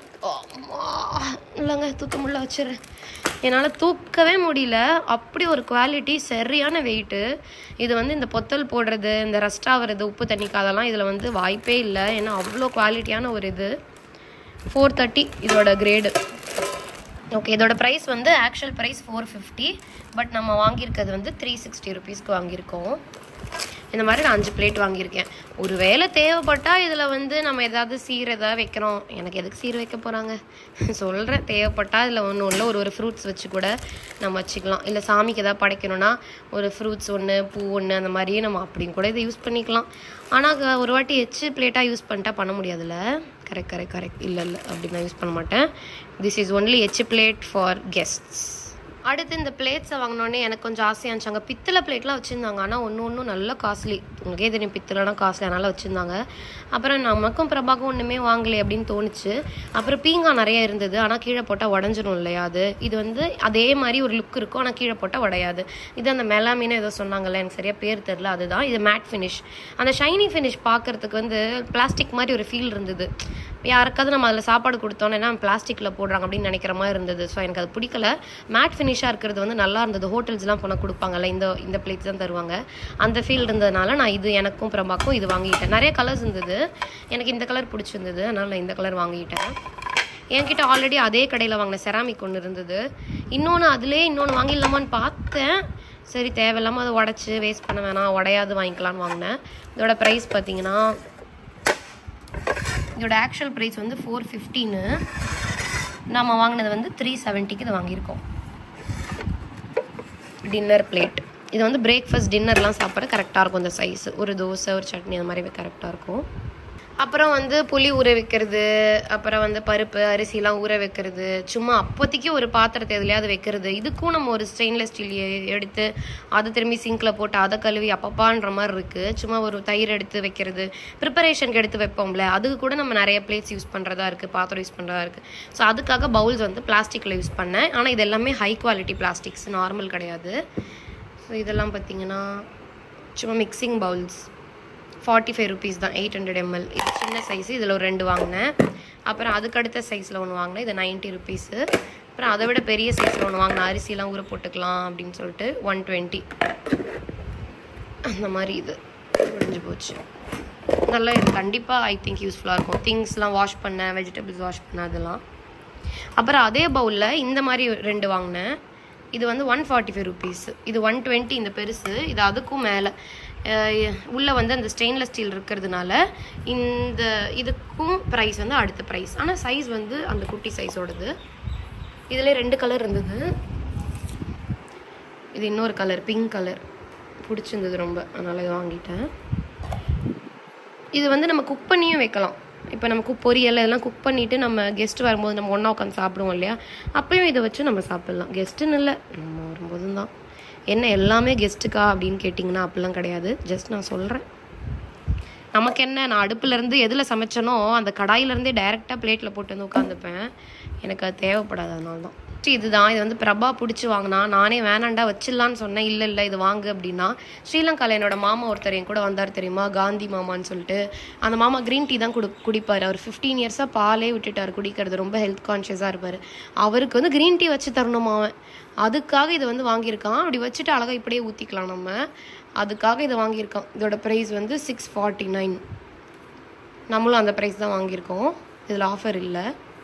இல்லைங்க தூக்க முடியல வச்சிடுறேன் என்னால் தூக்கவே முடியல அப்படி ஒரு குவாலிட்டி சரியான வெயிட்டு இது வந்து இந்த பொத்தல் போடுறது இந்த ரஸ்ட் ஆகிறது உப்பு தண்ணிக்கு அதெல்லாம் இதில் வந்து வாய்ப்பே இல்லை ஏன்னா அவ்வளோ குவாலிட்டியான ஒரு இது ஃபோர் தேர்ட்டி இதோட கிரேடு ஓகே இதோட ப்ரைஸ் வந்து actual price four fifty but நம்ம வாங்கியிருக்கிறது வந்து த்ரீ சிக்ஸ்டி ருபீஸ்க்கு வாங்கியிருக்கோம் இந்த மாதிரி நான் அஞ்சு பிளேட் வாங்கியிருக்கேன் ஒரு வேளை தேவைப்பட்டால் இதில் வந்து நம்ம ஏதாவது சீர் ஏதாவது வைக்கிறோம் எனக்கு எதுக்கு சீர் வைக்க போகிறாங்க சொல்கிறேன் தேவைப்பட்டால் இதில் ஒன்று இல்லை ஒரு ஒரு ஃப்ரூட்ஸ் வச்சு கூட நம்ம வச்சுக்கலாம் இல்லை சாமிக்கு ஏதாவது படைக்கணும்னா ஒரு ஃப்ரூட்ஸ் ஒன்று பூ ஒன்று அந்த மாதிரியே நம்ம அப்படின்னு கூட இதை யூஸ் பண்ணிக்கலாம் ஆனால் ஒரு வாட்டி எச்சு பிளேட்டாக யூஸ் பண்ணிட்டா பண்ண முடியாதுல்ல கரெக்ட் கரெக்ட் கரெக்ட் இல்லை இல்லை அப்படி நான் யூஸ் பண்ண மாட்டேன் திஸ் இஸ் ஒன்லி எச்சு பிளேட் ஃபார் கெஸ்ட்ஸ் அடுத்து இந்த பிளேட்ஸை வாங்கினோடனே எனக்கு கொஞ்சம் ஆசையாக இருந்துச்சு அங்கே பித்தளை பிளேட்லாம் வச்சுருந்தாங்க ஆனால் ஒன்று ஒன்றும் நல்ல காஸ்ட்லி உங்களுக்கே தெரியும் பித்தளைனா காஸ்ட்லி அதனால் வச்சுருந்தாங்க அப்புறம் நமக்கும் பிரபாக்கும் ஒன்றுமே வாங்கலை அப்படின்னு தோணுச்சு அப்புறம் பீங்கா நிறைய இருந்தது ஆனால் கீழே போட்டால் உடஞ்சிரும் இல்லையா அது இது வந்து அதே மாதிரி ஒரு லுக் இருக்கும் ஆனால் கீழே போட்டால் உடையாது இது அந்த மெலாமின்னு ஏதோ சொன்னாங்கல்ல எனக்கு சரியாக பேர் தெரில அதுதான் இது மேட் ஃபினிஷ் அந்த ஷைனி ஃபினிஷ் பார்க்கறதுக்கு வந்து பிளாஸ்டிக் மாதிரி ஒரு ஃபீல் இருந்தது யாருக்காவது நம்ம அதில் சாப்பாடு கொடுத்தோன்னா பிளாஸ்டிக்கில் போடுறாங்க அப்படின்னு நினைக்கிற மாதிரி இருந்தது ஸோ எனக்கு அது பிடிக்கல மேட் ஃபினிஷாக இருக்கிறது வந்து நல்லா இருந்தது ஹோட்டல்ஸ்லாம் போனால் கொடுப்பாங்கல்ல இந்த இந்த பிளேட்ஸ் தான் தருவாங்க அந்த ஃபீல் இருந்ததுனால நான் இது எனக்கும் பிரபாக்கும் இது வாங்கிட்டேன் நிறைய கலர்ஸ் இருந்தது எனக்கு இந்த கலர் பிடிச்சிருந்தது அதனால் நான் இந்த கலர் வாங்கிட்டேன் என்கிட்ட ஆல்ரெடி அதே கடையில் வாங்கின செராமிக் ஒன்று இருந்தது இன்னொன்று அதிலே இன்னொன்று வாங்கிடலாமான்னு பார்த்தேன் சரி தேவையில்லாமல் அதை உடச்சி வேஸ்ட் பண்ண வேணாம் உடையாது வாங்கிக்கலான்னு வாங்கினேன் இதோட ப்ரைஸ் பார்த்தீங்கன்னா இதோட ஆக்சுவல் ப்ரைஸ் வந்து ஃபோர் ஃபிஃப்டின்னு நம்ம வாங்கினது வந்து த்ரீ செவன்ட்டிக்கு இது வாங்கியிருக்கோம் டின்னர் பிளேட் இது வந்து பிரேக்ஃபாஸ்ட் டின்னர்லாம் சாப்பிட கரெக்டாக இருக்கும் இந்த சைஸ் ஒரு தோசை ஒரு சட்னி அந்த மாதிரி கரெக்டாக இருக்கும் அப்புறம் வந்து புளி ஊற வைக்கிறது அப்புறம் வந்து பருப்பு அரிசிலாம் ஊற வைக்கிறது சும்மா அப்போதைக்கு ஒரு பாத்திரத்தை எதுலையாவது வைக்கிறது இதுக்கும் நம்ம ஒரு ஸ்டெயின்லெஸ் ஸ்டீல் எடுத்து அதை திரும்பி சிங்கில் போட்டு அதை கழுவி அப்பப்பான்ற மாதிரி இருக்குது சும்மா ஒரு தயிர் எடுத்து வைக்கிறது ப்ரிப்பரேஷனுக்கு எடுத்து வைப்போம்ல அதுக்கு கூட நம்ம நிறைய பிளேட்ஸ் யூஸ் பண்ணுறதா இருக்குது பாத்திரம் யூஸ் பண்ணுறதா இருக்குது ஸோ அதுக்காக பவுல்ஸ் வந்து பிளாஸ்டிக்கில் யூஸ் பண்ணேன் ஆனால் இது எல்லாமே ஹை குவாலிட்டி பிளாஸ்டிக்ஸ் நார்மல் கிடையாது ஸோ இதெல்லாம் பார்த்தீங்கன்னா சும்மா mixing bowls forty five rupees தான் எயிட் ஹண்ட்ரட் எம்எல் இது சின்ன சைஸு இதில் ஒரு ரெண்டு வாங்கினேன் அப்புறம் அதுக்கடுத்த சைஸில் ஒன்று வாங்கினேன் இது நைன்ட்டி ருபீஸு அப்புறம் அதை விட பெரிய சைஸில் ஒன்று வாங்கினேன் அரிசிலாம் ஊற போட்டுக்கலாம் அப்படின்னு சொல்லிட்டு ஒன் டுவெண்ட்டி அந்த மாதிரி இது முடிஞ்சு போச்சு நல்லா இது கண்டிப்பாக ஐ திங்க் யூஸ்ஃபுல்லாக இருக்கும் திங்ஸ்லாம் வாஷ் பண்ண வெஜிடபிள்ஸ் வாஷ் பண்ண அதெல்லாம் அப்புறம் அதே பவுலில் இந்த மாதிரி ரெண்டு வாங்கினேன் இது வந்து ஒன் ஃபார்ட்டி ஃபைவ் ருபீஸ் இது ஒன் டுவெண்ட்டி இந்த பெருசு இது அதுக்கும் மேலே உள்ளே வந்து அந்த ஸ்டெயின்லெஸ் ஸ்டீல் இருக்கிறதுனால இந்த இதுக்கும் ப்ரைஸ் வந்து அடுத்த ப்ரைஸ் ஆனால் சைஸ் வந்து அந்த குட்டி சைஸோடது இதில் ரெண்டு கலர் இருந்தது இது இன்னொரு கலர் பிங்க் கலர் பிடிச்சிருந்தது ரொம்ப அதனால் இது வாங்கிட்டேன் இது வந்து நம்ம குக் பண்ணியும் வைக்கலாம் இப்போ நம்ம குக் பொரியல் இதெல்லாம் குக் பண்ணிவிட்டு நம்ம கெஸ்ட் வரும்போது நம்ம ஒன்றா உட்காந்து சாப்பிடுவோம் இல்லையா அப்பயும் இதை வச்சு நம்ம சாப்பிட்லாம் கெஸ்ட்டுன்னு இல்லை நம்ம வரும்போதும் தான் என்ன எல்லாமே கெஸ்ட்டுக்கா அப்படின்னு கேட்டிங்கன்னா அப்படிலாம் கிடையாது ஜஸ்ட் நான் சொல்கிறேன் நமக்கு என்ன நான் அடுப்புலேருந்து எதில் சமைச்சனோ அந்த கடாயிலேருந்தே டைரெக்டாக பிளேட்டில் போட்டு வந்து உட்காந்துப்பேன் எனக்கு அது தேவைப்படாது அதனால தான் இதுதான் இது வந்து பிரபா பிடிச்சி வாங்கினா நானே வேணாண்டா வச்சிடலான்னு சொன்னேன் இல்லை இல்லை இது வாங்கு அப்படின்னா ஸ்ரீலங்காவில் என்னோட மாமா ஒருத்தர் என் கூட வந்தார் தெரியுமா காந்தி மாமான்னு சொல்லிட்டு அந்த மாமா க்ரீன் டீ தான் குடி குடிப்பார் அவர் ஃபிஃப்டீன் இயர்ஸாக பாலே விட்டுட்டார் குடிக்கிறது ரொம்ப ஹெல்த் கான்ஷியஸாக இருப்பார் அவருக்கு வந்து க்ரீன் டீ வச்சு தரணுமா அவன் அதுக்காக இதை வந்து வாங்கியிருக்கான் அப்படி வச்சுட்டு அழகாக இப்படியே ஊற்றிக்கலாம் நம்ம அதுக்காக இதை வாங்கியிருக்கான் இதோட ப்ரைஸ் வந்து சிக்ஸ் ஃபார்ட்டி நைன் நம்மளும் அந்த ப்ரைஸ் தான் வாங்கியிருக்கோம் இதில் ஆஃபர் இல்லை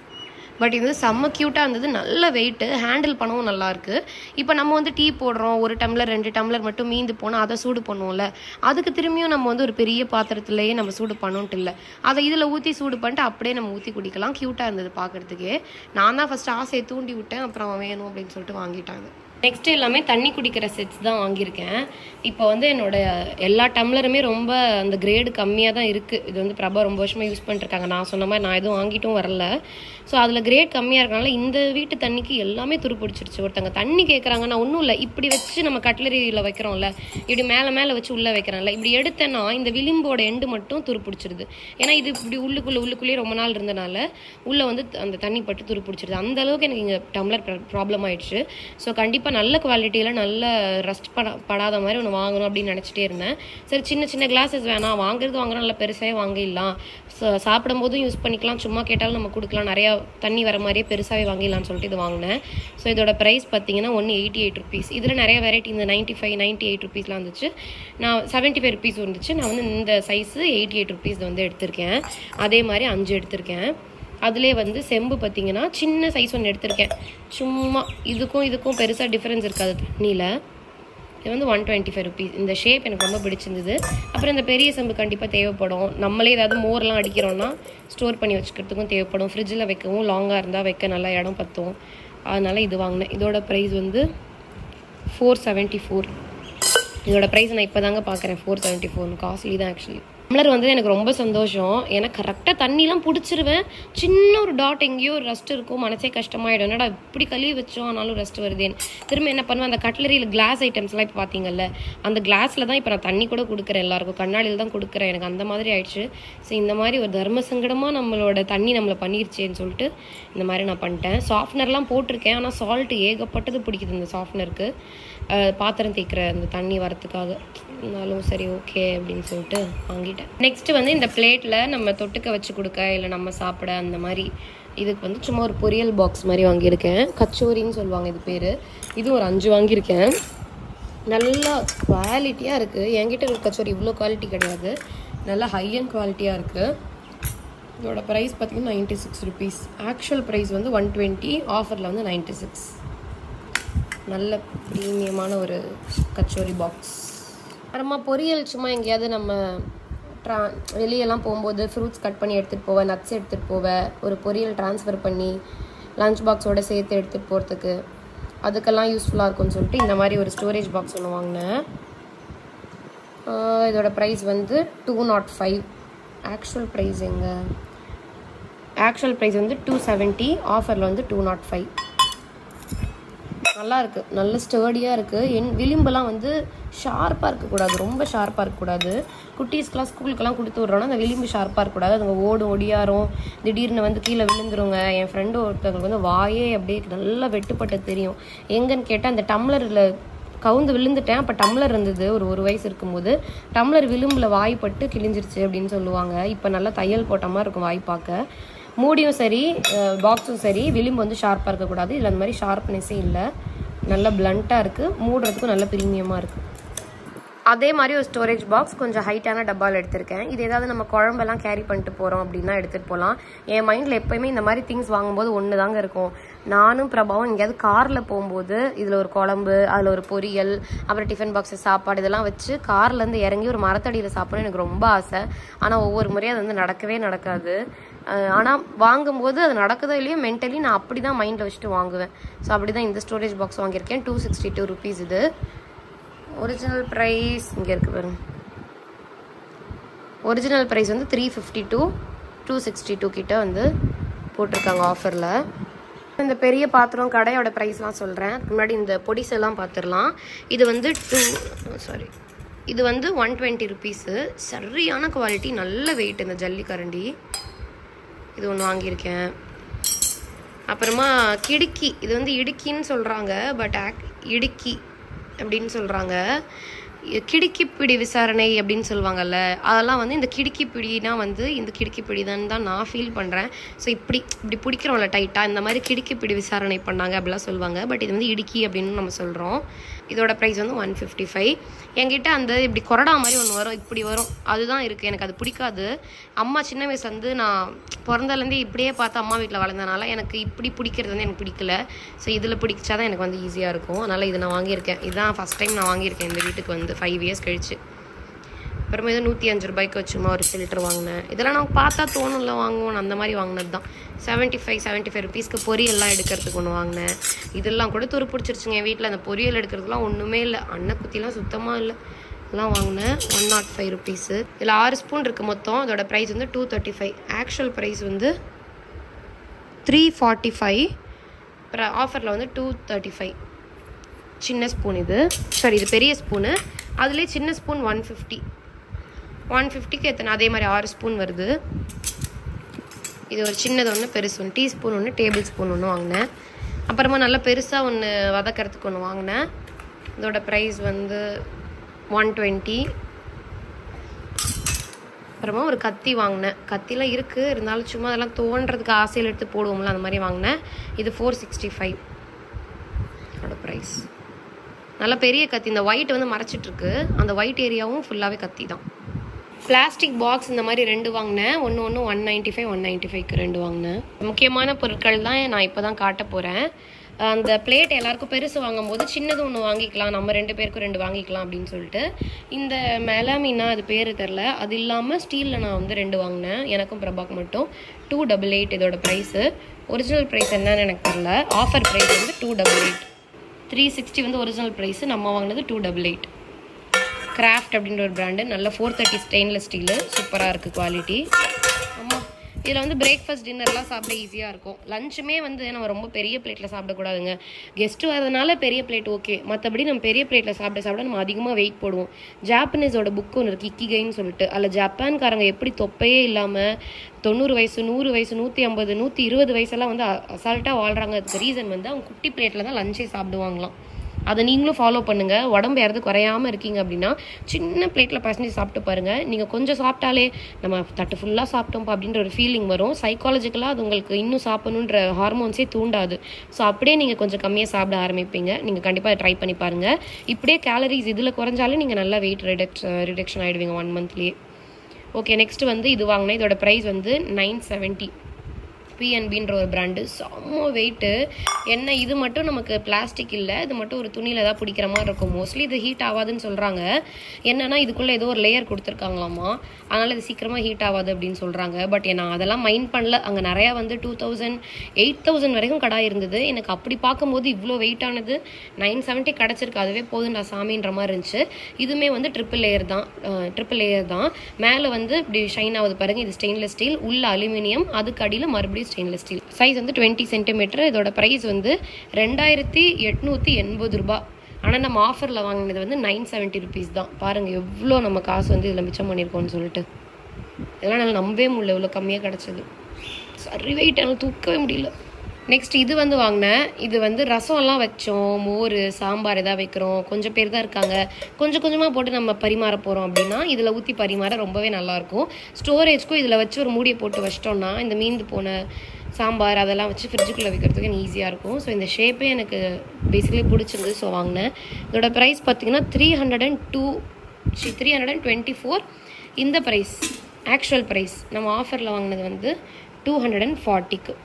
பட் இது வந்து செம்ம க்யூட்டாக இருந்தது நல்ல வெயிட்டு ஹேண்டில் பண்ணவும் நல்லா இருக்கு இப்போ நம்ம வந்து டீ போடுறோம் ஒரு டம்ளர் ரெண்டு டம்ளர் மட்டும் மீந்து போனால் அதை சூடு பண்ணுவோம்ல அதுக்கு திரும்பியும் நம்ம வந்து ஒரு பெரிய பாத்திரத்துலேயே நம்ம சூடு பண்ணோன்ட்டு இல்லை அதை இதில் ஊற்றி சூடு பண்ணிட்டு அப்படியே நம்ம ஊற்றி குடிக்கலாம் க்யூட்டாக இருந்தது பார்க்குறதுக்கே நான் தான் ஃபஸ்ட்டு ஆசையை தூண்டி விட்டேன் அப்புறம் அவன் வேணும் அப்படின்னு சொல்லிட்டு வாங்கிட்டாங்க நெக்ஸ்ட் எல்லாமே தண்ணி குடிக்கிற செட்ஸ் தான் வாங்கியிருக்கேன் இப்போ வந்து என்னோட எல்லா டம்ளருமே ரொம்ப அந்த கிரேடு கம்மியாக தான் இருக்குது இது வந்து பிரபா ரொம்ப வருஷமாக யூஸ் பண்ணிருக்காங்க நான் சொன்ன மாதிரி நான் எதுவும் வாங்கிட்டும் வரல ஸோ அதில் கிரேட் கம்மியாக இருக்கனால இந்த வீட்டு தண்ணிக்கு எல்லாமே துரு பிடிச்சிருச்சு ஒருத்தங்க தண்ணி கேட்குறாங்கன்னா ஒன்றும் இல்லை இப்படி வச்சு நம்ம கட்லரியில் வைக்கிறோம்ல இப்படி மேலே மேலே வச்சு உள்ளே வைக்கிறோம்ல இப்படி எடுத்தேன்னா இந்த விளிம்போட எண்டு மட்டும் துரு பிடிச்சிருது ஏன்னா இது இப்படி உள்ளுக்குள்ளே உள்ளுக்குள்ளேயே ரொம்ப நாள் இருந்தனால உள்ளே வந்து அந்த தண்ணி பட்டு துரு பிடிச்சிருது அந்த அளவுக்கு எனக்கு இங்கே டம்ளர் ப்ராப்ளம் ஆயிடுச்சு ஸோ கண்டிப்பாக நல்ல குவாலிட்டியில் நல்ல ரஸ்ட் பட படாத மாதிரி ஒன்று வாங்கணும் அப்படின்னு நினச்சிட்டே இருந்தேன் சரி சின்ன சின்ன கிளாஸஸ் வேணாம் வாங்குறது வாங்குறோம் நல்லா பெருசாகவே வாங்கிடலாம் ஸோ சாப்பிடும் போதும் யூஸ் பண்ணிக்கலாம் சும்மா கேட்டாலும் நம்ம கொடுக்கலாம் நிறையா தண்ணி வர மாதிரியே பெருசாகவே வாங்கிடலாம்னு சொல்லிட்டு இது வாங்கினேன் ஸோ இதோட ப்ரைஸ் பார்த்தீங்கன்னா ஒன்று எயிட்டி எயிட் ருபீஸ் இதில் நிறைய வெரைட்டி இந்த நைன்ட்டி ஃபைவ் நைன்ட்டி எயிட் ருபீஸ்லாம் இருந்துச்சு நான் செவன்ட்டி ஃபைவ் ருபீஸ் இருந்துச்சு நான் வந்து இந்த சைஸு எயிட்டி எயிட் ருபீஸ் வந்து எடுத்திருக்கேன் அதே மாதிரி அஞ்சு எடுத்திருக்கேன் அதிலே வந்து செம்பு பார்த்தீங்கன்னா சின்ன சைஸ் ஒன்று எடுத்திருக்கேன் சும்மா இதுக்கும் இதுக்கும் பெருசாக டிஃப்ரென்ஸ் இருக்காது தண்ணியில் இது வந்து ஒன் டுவெண்ட்டி ஃபைவ் ருபீஸ் இந்த ஷேப் எனக்கு ரொம்ப பிடிச்சிருந்தது அப்புறம் இந்த பெரிய செம்பு கண்டிப்பாக தேவைப்படும் நம்மளே ஏதாவது மோர்லாம் அடிக்கிறோன்னா ஸ்டோர் பண்ணி வச்சுக்கிறதுக்கும் தேவைப்படும் ஃப்ரிட்ஜில் வைக்கவும் லாங்காக இருந்தால் வைக்க நல்லா இடம் பற்றும் அதனால் இது வாங்கினேன் இதோட ப்ரைஸ் வந்து ஃபோர் செவன்ட்டி ஃபோர் இதோட ப்ரைஸ் நான் இப்போ தாங்க பார்க்குறேன் ஃபோர் செவன்ட்டி ஃபோர் காஸ்ட்லி தான் ஆக்சுவலி டம்ளர் வந்து எனக்கு ரொம்ப சந்தோஷம் ஏன்னா கரெக்டாக தண்ணிலாம் பிடிச்சிருவேன் சின்ன ஒரு டாட் எங்கேயோ ஒரு ரஸ்ட் இருக்கும் மனசே கஷ்டமாயிடும் என்னடா இப்படி கழுவி வச்சோம் ஆனாலும் ரஸ்ட் வருதேன்னு திரும்ப என்ன பண்ணுவேன் அந்த கட்லரியில் கிளாஸ் ஐட்டம்ஸ்லாம் இப்போ பார்த்தீங்கல்ல அந்த கிளாஸில் தான் இப்போ நான் தண்ணி கூட கொடுக்குறேன் எல்லாருக்கும் கண்ணாடியில் தான் கொடுக்குறேன் எனக்கு அந்த மாதிரி ஆயிடுச்சு ஸோ இந்த மாதிரி ஒரு தர்ம சங்கடமாக நம்மளோட தண்ணி நம்மளை பண்ணிருச்சேன்னு சொல்லிட்டு இந்த மாதிரி நான் பண்ணிட்டேன் சாஃப்ட்னர்லாம் போட்டிருக்கேன் ஆனால் சால்ட் ஏகப்பட்டது பிடிக்குது இந்த சாஃப்ட்னருக்கு பாத்திரம் தேய்க்கிற அந்த தண்ணி வரத்துக்காக இருந்தாலும் சரி ஓகே அப்படின்னு சொல்லிட்டு வாங்கிட்டேன் வாங்கிட்டேன் நெக்ஸ்ட் வந்து இந்த பிளேட்டில் நம்ம தொட்டுக்க வச்சு கொடுக்க இல்லை நம்ம சாப்பிட அந்த மாதிரி இதுக்கு வந்து சும்மா ஒரு பொரியல் பாக்ஸ் மாதிரி வாங்கியிருக்கேன் கச்சோரின்னு சொல்லுவாங்க இது பேர் இது ஒரு அஞ்சு வாங்கியிருக்கேன் நல்லா குவாலிட்டியாக இருக்குது என்கிட்ட இருக்க கச்சோரி இவ்வளோ குவாலிட்டி கிடையாது நல்லா ஹை அண்ட் குவாலிட்டியாக இருக்குது இதோட ப்ரைஸ் பார்த்தீங்கன்னா ninety six rupees actual price வந்து ஒன் டுவெண்ட்டி ஆஃபரில் வந்து நைன்ட்டி சிக்ஸ் நல்ல ப்ரீமியமான ஒரு கச்சோரி பாக்ஸ் அப்புறமா பொரியல் சும்மா எங்கேயாவது நம்ம ட்ரா வெளியெல்லாம் போகும்போது ஃப்ரூட்ஸ் கட் பண்ணி எடுத்துகிட்டு போவேன் நட்ஸ் எடுத்துகிட்டு போவேன் ஒரு பொரியல் ட்ரான்ஸ்ஃபர் பண்ணி லஞ்ச் பாக்ஸோட சேர்த்து எடுத்துகிட்டு போகிறதுக்கு அதுக்கெல்லாம் யூஸ்ஃபுல்லாக இருக்கும்னு சொல்லிட்டு இந்த மாதிரி ஒரு ஸ்டோரேஜ் பாக்ஸ் ஒன்று வாங்கினேன் ஆஹ் இதோட ப்ரைஸ் வந்து two nought five actual price எங்க ஆக்சுவல் ப்ரைஸ் வந்து டூ செவன்ட்டி ஆஃபரில் வந்து டூ நாட் ஃபைவ் நல்லா இருக்கு நல்ல ஸ்டர்டியாக இருக்குது என் விளிம்பெல்லாம் வந்து ஷார்ப்பாக இருக்கக்கூடாது ரொம்ப ஷார்ப்பாக இருக்கக்கூடாது குட்டீஸ்க்கெலாம் ஸ்கூலுக்கெல்லாம் கொடுத்து விட்றோன்னா அந்த விளிம்பு ஷார்ப்பாக இருக்கக்கூடாது அதுங்க ஓடும் ஒடியாரும் திடீர்னு வந்து கீழே விழுந்துருங்க என் ஃப்ரெண்டு ஒருத்தவங்களுக்கு வந்து வாயே அப்படியே நல்லா வெட்டுப்பட்டு தெரியும் எங்கன்னு கேட்டால் அந்த டம்ளரில் கவுந்து விழுந்துட்டேன் அப்போ டம்ளர் இருந்தது ஒரு ஒரு வயசு இருக்கும்போது டம்ளர் விளிம்பில் வாய்ப்பட்டு கிழிஞ்சிருச்சு அப்படின்னு சொல்லுவாங்க இப்போ நல்லா தையல் போட்ட மாதிரி இருக்கும் வாய் பார்க்க மூடியும் சரி பாக்ஸும் சரி விளிம்பு வந்து ஷார்ப்பாக இருக்கக்கூடாது இதில் அந்த மாதிரி ஷார்ப்னஸே இல்லை நல்ல பிளண்ட்டாக இருக்குது மூடுறதுக்கும் நல்ல ப்ரீமியமாக இருக்குது அதே மாதிரி ஒரு ஸ்டோரேஜ் பாக்ஸ் கொஞ்சம் ஹைட்டான டப்பாவில் எடுத்திருக்கேன் இது ஏதாவது நம்ம குழம்பெல்லாம் கேரி பண்ணிட்டு போகிறோம் அப்படின்னா எடுத்துகிட்டு போகலாம் என் மைண்டில் எப்போயுமே இந்த மாதிரி திங்ஸ் வாங்கும்போது ஒன்று தாங்க இருக்கும் நானும் பிரபாவும் எங்கேயாவது காரில் போகும்போது இதில் ஒரு குழம்பு அதில் ஒரு பொரியல் அப்புறம் டிஃபன் பாக்ஸு சாப்பாடு இதெல்லாம் வச்சு கார்லேருந்து இறங்கி ஒரு மரத்தடியில் சாப்பிடணும் எனக்கு ரொம்ப ஆசை ஆனால் ஒவ்வொரு முறையும் அது வந்து நடக்கவே நடக்காது ஆனால் வாங்கும்போது அது நடக்குதோ இல்லையோ மென்டலி நான் அப்படி தான் மைண்டில் வச்சுட்டு வாங்குவேன் ஸோ அப்படி தான் இந்த ஸ்டோரேஜ் பாக்ஸ் வாங்கியிருக்கேன் டூ சிக்ஸ்டி டூ ருபீஸ் இது ஒரிஜினல் ப்ரைஸ் இங்கே இருக்கு பாருங்க ஒரிஜினல் ப்ரைஸ் வந்து three fifty two two sixty two கிட்ட வந்து போட்டிருக்காங்க ஆஃபரில் இந்த பெரிய பாத்திரம் கடையோட ப்ரைஸ்லாம் சொல்கிறேன் முன்னாடி இந்த பொடிஸ் எல்லாம் பார்த்துடலாம் இது வந்து டூ சாரி இது வந்து ஒன் டுவெண்ட்டி ருபீஸு சரியான குவாலிட்டி நல்ல வெயிட் இந்த ஜல்லி கரண்டி இது ஒன்று வாங்கியிருக்கேன் அப்புறமா கிடுக்கி இது வந்து இடுக்கின்னு சொல்கிறாங்க பட் ஆக் இடுக்கி அப்படின்னு சொல்கிறாங்க கிடுக்கி பிடி விசாரணை அப்படின்னு சொல்லுவாங்கல்ல அதெல்லாம் வந்து இந்த கிடுக்கி பிடினா வந்து இந்த கிடுக்கி பிடிதான் தான் நான் ஃபீல் பண்ணுறேன் ஸோ இப்படி இப்படி பிடிக்கிறோம்ல டைட்டாக இந்த மாதிரி கிடுக்கி பிடி விசாரணை பண்ணாங்க அப்படிலாம் சொல்லுவாங்க பட் இது வந்து இடுக்கி அப்படின்னு நம்ம சொல்கிறோம் இதோட ப்ரைஸ் வந்து ஒன் ஃபிஃப்டி ஃபைவ் என்கிட்ட அந்த இப்படி கொரடா மாதிரி ஒன்று வரும் இப்படி வரும் அதுதான் இருக்குது எனக்கு அது பிடிக்காது அம்மா சின்ன வயசுலேருந்து நான் பிறந்தலேருந்தே இப்படியே பார்த்து அம்மா வீட்டில் வளர்ந்தனால எனக்கு இப்படி பிடிக்கிறது வந்து எனக்கு பிடிக்கல ஸோ இதில் பிடிச்சா தான் எனக்கு வந்து ஈஸியாக இருக்கும் அதனால் இது நான் வாங்கியிருக்கேன் இதுதான் ஃபஸ்ட் டைம் நான் வாங்கியிருக்கேன் இந்த வீட்டுக்கு வந்து ஃபைவ் இயர்ஸ் கழிச்சு அப்புறமா இது நூற்றி அஞ்சு ரூபாய்க்கு வச்சுமா ஒரு ஃபில்டர் வாங்கினேன் இதெல்லாம் நான் பார்த்தா தோணும்ல வாங்குவோம் அந்த மாதிரி வாங்கினது தான் செவன்ட்டி ஃபைவ் செவன்ட்டி ஃபைவ் ருபீஸ்க்கு பொரியல்லாம் எடுக்கிறதுக்கு ஒன்று வாங்கினேன் இதெல்லாம் கூட துரு பிடிச்சிருச்சுங்க என் வீட்டில் அந்த பொரியல் எடுக்கிறதுலாம் ஒன்றுமே இல்லை அன்னை குத்திலாம் சுத்தமாக இல்லை இதெல்லாம் வாங்கினேன் ஒன் நாட் ஃபைவ் ருபீஸு இதில் ஆறு ஸ்பூன் இருக்குது மொத்தம் அதோட ப்ரைஸ் வந்து two thirty five actual price வந்து த்ரீ ஃபார்ட்டி ஃபைவ் அப்புறம் ஆஃபரில் வந்து டூ தேர்ட்டி ஃபைவ் சின்ன ஸ்பூன் இது சாரி இது பெரிய ஸ்பூனு அதுலேயே சின்ன ஸ்பூன் ஒன் ஃபிஃப்டி ஒன் ஃபிஃப்டிக்கு எத்தனை அதே மாதிரி ஆறு ஸ்பூன் வருது இது ஒரு சின்னது ஒன்று பெருசு ஒன்று டீஸ்பூன் ஒன்று டேபிள் ஸ்பூன் ஒன்று வாங்கினேன் அப்புறமா நல்லா பெருசாக ஒன்று வதக்கிறதுக்கு ஒன்று வாங்கினேன் இதோட ப்ரைஸ் வந்து ஒன் டுவெண்ட்டி அப்புறமா ஒரு கத்தி வாங்கினேன் கத்திலாம் இருக்குது இருந்தாலும் சும்மா அதெல்லாம் தோன்றதுக்கு ஆசையில் எடுத்து போடுவோம்ல அந்த மாதிரி வாங்கினேன் இது ஃபோர் சிக்ஸ்டி ஃபைவ் அதோட ப்ரைஸ் நல்லா பெரிய கத்தி இந்த ஒயிட் வந்து மறைச்சிட்டு இருக்கு அந்த ஒயிட் ஏரியாவும் ஃபுல்லாகவே கத்தி தான் பிளாஸ்டிக் பாக்ஸ் இந்த மாதிரி ரெண்டு வாங்கினேன் ஒன்று ஒன்று one ninety five one ninety ஃபைவ்க்கு ரெண்டு வாங்கினேன் முக்கியமான பொருட்கள் தான் நான் இப்போ தான் காட்ட போகிறேன் அந்த பிளேட் எல்லாருக்கும் பெருசு வாங்கும்போது சின்னது ஒன்று வாங்கிக்கலாம் நம்ம ரெண்டு பேருக்கும் ரெண்டு வாங்கிக்கலாம் அப்படின்னு சொல்லிட்டு இந்த மெலாமினா அது பேர் தெரில அது இல்லாமல் ஸ்டீலில் நான் வந்து ரெண்டு வாங்கினேன் எனக்கும் பிரபாக்கு மட்டும் டூ டபுள் எயிட் இதோட ப்ரைஸு ஒரிஜினல் ப்ரைஸ் என்னன்னு எனக்கு தெரில ஆஃபர் ப்ரைஸ் வந்து two double eight three sixty வந்து ஒரிஜினல் ப்ரைஸு நம்ம வாங்கினது டூ டபுள் எயிட் கிராஃப்ட் அப்படின்ற ஒரு பிராண்டு நல்ல ஃபோர் தேர்ட்டி ஸ்டெயின்லெஸ் ஸ்டீலு சூப்பராக இருக்குது குவாலிட்டி ஆமாம் இதில் வந்து பிரேக்ஃபாஸ்ட் டின்னர்லாம் சாப்பிட ஈஸியாக இருக்கும் லஞ்சுமே வந்து நம்ம ரொம்ப பெரிய பிளேட்டில் சாப்பிடக்கூடாதுங்க கெஸ்ட்டு வரதுனால பெரிய பிளேட் ஓகே மற்றபடி நம்ம பெரிய பிளேட்டில் சாப்பிட சாப்பிட நம்ம அதிகமாக வெயிட் போடுவோம் ஜாப்பனீஸோட புக் ஒன்று இருக்குது இக்கிகைன்னு சொல்லிட்டு அதில் ஜப்பான்காரங்க எப்படி தொப்பையே இல்லாமல் தொண்ணூறு வயசு நூறு வயசு நூற்றி ஐம்பது நூற்றி இருபது வயசெல்லாம் வந்து அசால்ட்டாக வாழ்கிறாங்க அதுக்கு ரீசன் வந்து அவங்க குட்டி பிளேட்டில் தான் லஞ்சே சாப்பிடுவாங்களாம் அதை நீங்களும் ஃபாலோ பண்ணுங்க உடம்பு யாராவது குறையாம இருக்கீங்க அப்படின்னா சின்ன பிளேட்டில் பசஞ்சு சாப்பிட்டு பாருங்க நீங்கள் கொஞ்சம் சாப்பிட்டாலே நம்ம தட்டு ஃபுல்லாக சாப்பிட்டோம்ப்பா அப்படின்ற ஒரு ஃபீலிங் வரும் சைக்காலஜிக்கலாக அது உங்களுக்கு இன்னும் சாப்பிடணுன்ற ஹார்மோன்ஸே தூண்டாது ஸோ அப்படியே நீங்கள் கொஞ்சம் கம்மியாக சாப்பிட ஆரம்பிப்பீங்க நீங்கள் கண்டிப்பாக ட்ரை பண்ணி பாருங்க இப்படியே கேலரிஸ் இதில் குறைஞ்சாலே நீங்கள் நல்லா வெயிட் ரிடக்ஷ் ரிடக்ஷன் ஆகிடுவீங்க ஒன் மந்த்லேயே ஓகே நெக்ஸ்ட் வந்து இது வாங்கினேன் இதோட ப்ரைஸ் வந்து நைன் செவன்ட்டி பிஎன்பின்ற ஒரு பிராண்டு செம்ம வெயிட்டு என்ன இது மட்டும் நமக்கு பிளாஸ்டிக் இல்லை இது மட்டும் ஒரு துணியில் தான் பிடிக்கிற மாதிரி இருக்கும் மோஸ்ட்லி இது ஹீட் ஆகாதுன்னு சொல்கிறாங்க என்னன்னா இதுக்குள்ளே ஏதோ ஒரு லேயர் கொடுத்துருக்காங்களாமா அதனால் இது சீக்கிரமாக ஹீட் ஆகாது அப்படின்னு சொல்கிறாங்க பட் நான் அதெல்லாம் மைண்ட் பண்ணல அங்கே நிறையா வந்து டூ தௌசண்ட் எயிட் தௌசண்ட் வரைக்கும் கடை இருந்தது எனக்கு அப்படி பார்க்கும்போது இவ்வளோ வெயிட்டானது நைன் செவன்ட்டி கிடச்சிருக்கு அதுவே போதும் சாமின்ற மாதிரி இருந்துச்சு இதுவுமே வந்து ட்ரிபிள் லேயர் தான் ட்ரிபிள் லேயர் தான் மேலே வந்து இப்படி ஷைன் ஆகுது பாருங்க இது ஸ்டெயின்லெஸ் ஸ்டீல் உள்ள அலுமினியம் அதுக்கு அடியில் மறுபடியும் ஸ்டெயின்லெஸ் ஸ்டீல் சைஸ் வந்து டுவெண்ட்டி சென்டிமீட்டர் இதோட ப்ரைஸ் வந்து ரெண்டாயிரத்தி எட்நூற்றி எண்பது ரூபாய் ஆனால் நம்ம ஆஃபரில் வாங்கினது வந்து நைன் செவன்ட்டி ருபீஸ் தான் பாருங்கள் எவ்வளோ நம்ம காசு வந்து இதில் மிச்சம் பண்ணியிருக்கோம்னு சொல்லிட்டு இதெல்லாம் என்னால் நம்பவே முடியல இவ்வளோ கம்மியாக கிடச்சது சரி வெயிட் என்னால் தூக்கவே முடியல நெக்ஸ்ட் இது வந்து வாங்கினேன் இது வந்து ரசம்லாம் வச்சோம் மோர் சாம்பார் எதாவது வைக்கிறோம் கொஞ்சம் பேர் தான் இருக்காங்க கொஞ்சம் கொஞ்சமாக போட்டு நம்ம பரிமாற போகிறோம் அப்படின்னா இதில் ஊற்றி பரிமாற ரொம்பவே நல்லாயிருக்கும் ஸ்டோரேஜ்க்கும் இதில் வச்சு ஒரு மூடியை போட்டு வச்சிட்டோம்னா இந்த மீந்து போன சாம்பார் அதெல்லாம் வச்சு ஃப்ரிட்ஜுக்குள்ளே வைக்கிறதுக்கு ஈஸியாக இருக்கும் ஸோ இந்த ஷேப்பே எனக்கு பேசிக்கலி பிடிச்சிருந்து ஸோ வாங்கினேன் இதோட ப்ரைஸ் பார்த்தீங்கன்னா three hundred and two three hundred and twenty four இந்த ப்ரைஸ் ஆக்சுவல் ப்ரைஸ் நம்ம ஆஃபரில் வாங்கினது வந்து டூ ஹண்ட்ரட் அண்ட் ஃபார்ட்டிக்கு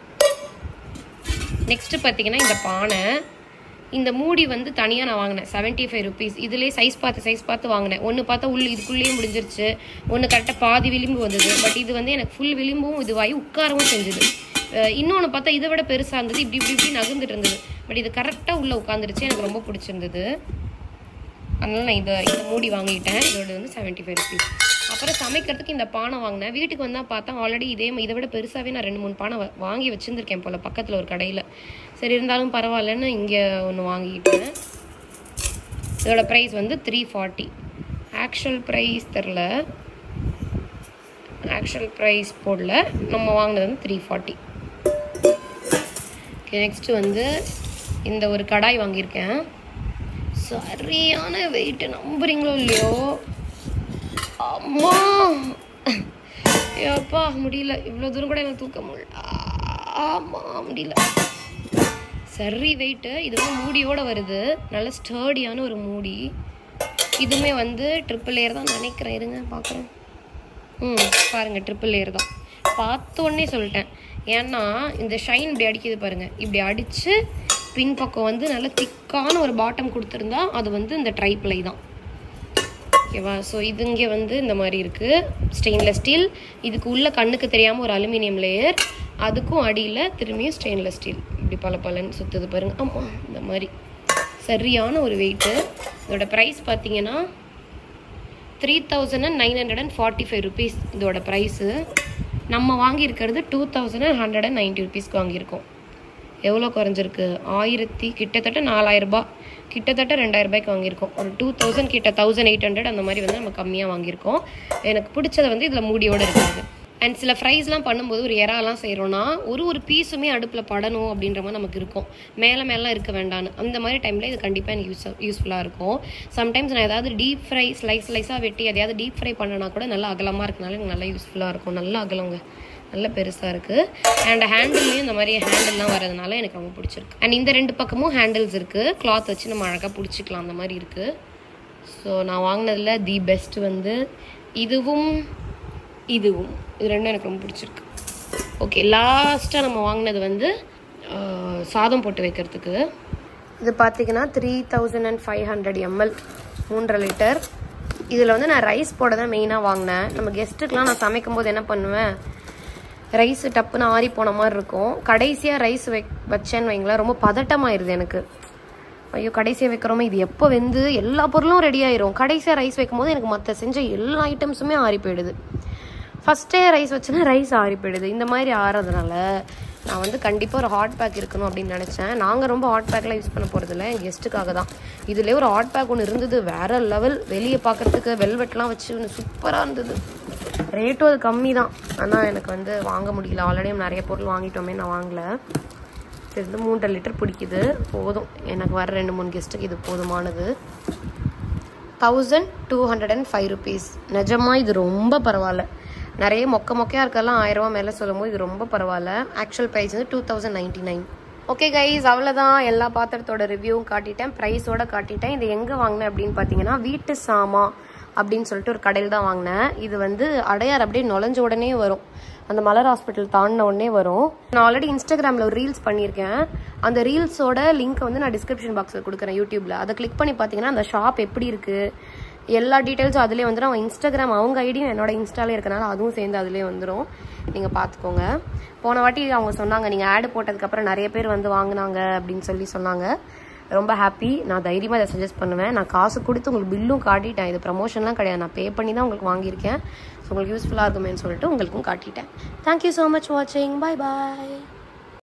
நெக்ஸ்ட்டு பார்த்தீங்கன்னா இந்த பானை இந்த மூடி வந்து தனியாக நான் வாங்கினேன் செவன்ட்டி ஃபைவ் ருபீஸ் இதுலேயே சைஸ் பார்த்து சைஸ் பார்த்து வாங்கினேன் ஒன்று பார்த்தா உள்ள இதுக்குள்ளேயே முடிஞ்சிருச்சு ஒன்று கரெக்டாக பாதி விளிம்பு வந்தது பட் இது வந்து எனக்கு ஃபுல் விளிம்பும் இதுவாகி உட்காரவும் செஞ்சுது இன்னொன்று பார்த்தா இதை விட பெருசாக இருந்தது இப்படி இப்படி இப்படி நகர்ந்துட்டு இருந்தது பட் இது கரெக்டாக உள்ளே உட்காந்துருச்சு எனக்கு ரொம்ப பிடிச்சிருந்தது அதனால நான் இதை இந்த மூடி வாங்கிட்டேன் இதோட வந்து செவன்ட்டி ஃபைவ் ருபீஸ் அப்புறம் சமைக்கிறதுக்கு இந்த பானை வாங்கினேன் வீட்டுக்கு வந்தால் பார்த்தா ஆல்ரெடி இதே ம- இதை விட பெருசாகவே நான் ரெண்டு மூணு பானை வா- வாங்கி வச்சுருந்துருக்கேன் போல் பக்கத்தில் ஒரு கடையில் சரி இருந்தாலும் பரவாயில்லன்னு இங்கே ஒன்று வாங்கிட்டேன் இதோட ப்ரைஸ் வந்து த்ரீ ஃபார்ட்டி ஆக்சுவல் ப்ரைஸ் தெரில ஆக்சுவல் ப்ரைஸ் போடல நம்ம வாங்கினது வந்து த்ரீ ஃபார்ட்டி ஓகே நெக்ஸ்ட்டு வந்து இந்த ஒரு கடாய் வாங்கியிருக்கேன் சரியான வெயிட் நம்புறீங்களோ இல்லையோ அம்மா ஏப்பா முடியல இவ்வளோ தூரம் கூட எனக்கு தூக்க முடியல ஆமா முடியல சரி வெயிட்டு இது வந்து மூடியோட வருது நல்ல ஸ்டர்டியான ஒரு மூடி இதுவுமே வந்து ட்ரிபிள் லேயர் தான் நினைக்கிறேன் இருங்க பார்க்குறேன் ம் பாருங்க ட்ரிபிள் லேயர் தான் பார்த்த உடனே சொல்லிட்டேன் ஏன்னா இந்த ஷைன் இப்படி அடிக்குது பாருங்க இப்படி அடிச்சு பின்பக்கம் வந்து நல்ல திக்கான ஒரு பாட்டம் கொடுத்துருந்தா அது வந்து இந்த ட்ரைப்ளை தான் ஓகேவா ஸோ இது இங்கே வந்து இந்த மாதிரி இருக்குது ஸ்டெயின்லெஸ் ஸ்டீல் இதுக்கு உள்ள கண்ணுக்கு தெரியாமல் ஒரு அலுமினியம் லேயர் அதுக்கும் அடியில் திரும்பியும் ஸ்டெயின்லெஸ் ஸ்டீல் இப்படி பல பலன்னு சுற்றுது பாருங்க ஆமாம் இந்த மாதிரி சரியான ஒரு வெயிட்டு இதோட ப்ரைஸ் பார்த்தீங்கன்னா three thousand and nine hundred and forty five rupees இதோட ப்ரைஸு நம்ம வாங்கியிருக்கிறது two thousand and hundred and ninety ருபீஸ்க்கு வாங்கியிருக்கோம் எவ்வளோ குறைஞ்சிருக்கு ஆயிரத்தி கிட்டத்தட்ட நாலாயிரம் ரூபாய் கிட்டத்தட்ட ரெண்டாயிரம் ரூபாய்க்கு வாங்கியிருக்கோம் ஒரு டூ தௌசண்ட் கிட்ட தௌசண்ட் எயிட் ஹண்ட்ரட் அந்த மாதிரி வந்து நம்ம கம்மியாக வாங்கியிருக்கோம் எனக்கு பிடிச்சது வந்து இதில் மூடியோடு இருக்கிறது அண்ட் சில ஃப்ரைஸ்லாம் பண்ணும்போது ஒரு இறாலாம் செய்கிறோன்னா ஒரு ஒரு பீஸுமே அடுப்பில் படணும் அப்படின்ற மாதிரி நமக்கு இருக்கும் மேலே மேலாம் இருக்க வேண்டான்னு அந்த மாதிரி டைமில் இது கண்டிப்பாக எனக்கு யூஸ் யூஸ்ஃபுல்லாக இருக்கும் சம்டைம்ஸ் நான் ஏதாவது டீப் ஃப்ரை ஸ்லைஸ் ஸ்லைஸாக வெட்டி எதையாவது டீப் ஃப்ரை பண்ணனா கூட நல்லா அகலமாக இருக்கனால எனக்கு நல்லா யூஸ்ஃபுல்லாக இருக்கும் நல்லா அகலங்க நல்ல பெருசாக இருக்குது அண்ட் ஹேண்டில்லையும் இந்த மாதிரி ஹேண்டில்லாம் வரதுனால எனக்கு ரொம்ப பிடிச்சிருக்கு அண்ட் இந்த ரெண்டு பக்கமும் ஹேண்டில்ஸ் இருக்குது கிளாத் வச்சு நம்ம அழகாக பிடிச்சிக்கலாம் அந்த மாதிரி இருக்குது ஸோ நான் வாங்கினதில் தி பெஸ்ட் வந்து இதுவும் இதுவும் இது ரெண்டும் எனக்கு ரொம்ப பிடிச்சிருக்கு ஓகே லாஸ்ட்டாக நம்ம வாங்கினது வந்து ஆஹ், சாதம் போட்டு வைக்கிறதுக்கு இது பார்த்தீங்கன்னா three thousand and five hundred ML மூன்றரை லிட்டர் இதில் வந்து நான் ரைஸ் போட தான் மெயினாக வாங்கினேன் நம்ம கெஸ்ட்டுக்கெலாம் நான் சமைக்கும் போது என்ன பண்ணுவேன் ரைஸ் டப்புன்னு ஆறி போன மாதிரி இருக்கும் கடைசியாக ரைஸ் வை வச்சேன்னு வைங்களேன் ரொம்ப பதட்டமாயிருது எனக்கு ஐயோ கடைசியாக வைக்கிறோமே இது எப்போ வெந்து எல்லா பொருளும் ரெடி ஆயிரும் கடைசியாக ரைஸ் வைக்கும்போது எனக்கு மற்ற செஞ்ச எல்லா ஐட்டம்ஸுமே ஆறி போயிடுது ஃபஸ்ட்டே ரைஸ் வச்சேன்னா ரைஸ் ஆறி போயிடுது இந்த மாதிரி ஆறதுனால நான் வந்து கண்டிப்பாக ஒரு ஹாட் பேக் இருக்கணும் அப்படின்னு நினச்சேன் நாங்கள் ரொம்ப ஹாட் பேக்லாம் யூஸ் பண்ண போகிறதில்ல என் கெஸ்ட்டுக்காக தான் இதுலேயே ஒரு ஹாட் பேக் ஒன்று இருந்தது வேற லெவல் வெளியே பார்க்குறதுக்கு வெல்வெட்லாம் வச்சு ஒன்று சூப்பராக இருந்தது ரேட்டும் அது கம்மி தான் ஆனால் எனக்கு வந்து வாங்க முடியல ஆல்ரெடி நிறைய பொருள் வாங்கிட்டோமே நான் வாங்கல இது வந்து மூன்றரை லிட்டர் பிடிக்குது போதும் எனக்கு வர ரெண்டு மூணு கெஸ்ட்டுக்கு இது போதுமானது thousand two hundred and five rupees நிஜமாக இது ரொம்ப பரவாயில்ல நிறைய மொக்க மொக்கையாக இருக்கலாம் ஆயிரம் ரூபா மேலே சொல்லும்போது இது ரொம்ப பரவாயில்ல ஆக்சுவல் ப்ரைஸ் வந்து two thousand ninety nine okay guys அவ்வளோதான் எல்லா பாத்திரத்தோட ரிவ்யூவும் காட்டிட்டேன் ப்ரைஸோட காட்டிட்டேன் இது எங்கே வாங்கினேன் அப்படின்னு பார்த்தீங்கன்னா வீட்டு சாமா அப்படின்னு சொல்லிட்டு ஒரு கடையில் தான் வாங்கினேன் இது வந்து அடையார் அப்படியே நுழைஞ்ச உடனே வரும் அந்த மலர் ஹாஸ்பிட்டல் தாண்டின உடனே வரும் நான் ஆல்ரெடி இன்ஸ்டாகிராமில் ஒரு ரீல்ஸ் பண்ணியிருக்கேன் அந்த ரீல்ஸோட லிங்க்கை வந்து நான் டிஸ்கிரிப்ஷன் பாக்ஸில் கொடுக்குறேன் யூடியூப்பில் அதை கிளிக் பண்ணி பார்த்தீங்கன்னா அந்த ஷாப் எப்படி இருக்குது எல்லா டீட்டெயில்ஸும் அதிலே வந்துடும் அவன் இன்ஸ்டாகிராம் அவங்க ஐடியும் என்னோட இன்ஸ்டாலே இருக்கனால அதுவும் சேர்ந்து அதிலே வந்துடும் நீங்கள் பார்த்துக்கோங்க போன வாட்டி அவங்க சொன்னாங்க நீங்கள் ஆடு போட்டதுக்கப்புறம் நிறைய பேர் வந்து வாங்கினாங்க அப்படின்னு சொல்லி சொன்னாங்க ரொம்ப ஹாப்பி நான் தைரியமாக இதை சஜஸ்ட் பண்ணுவேன் நான் காசு கொடுத்து உங்களுக்கு பில்லும் காட்டிட்டேன் இது ப்ரமோஷன்லாம் கிடையாது நான் பே பண்ணி தான் உங்களுக்கு வாங்கியிருக்கேன் ஸோ உங்களுக்கு யூஸ்ஃபுல்லாக இருக்குமேன்னு சொல்லிட்டு உங்களுக்கும் காட்டிட்டேன் தேங்க்யூ ஸோ மச் வாட்சிங் பை பாய்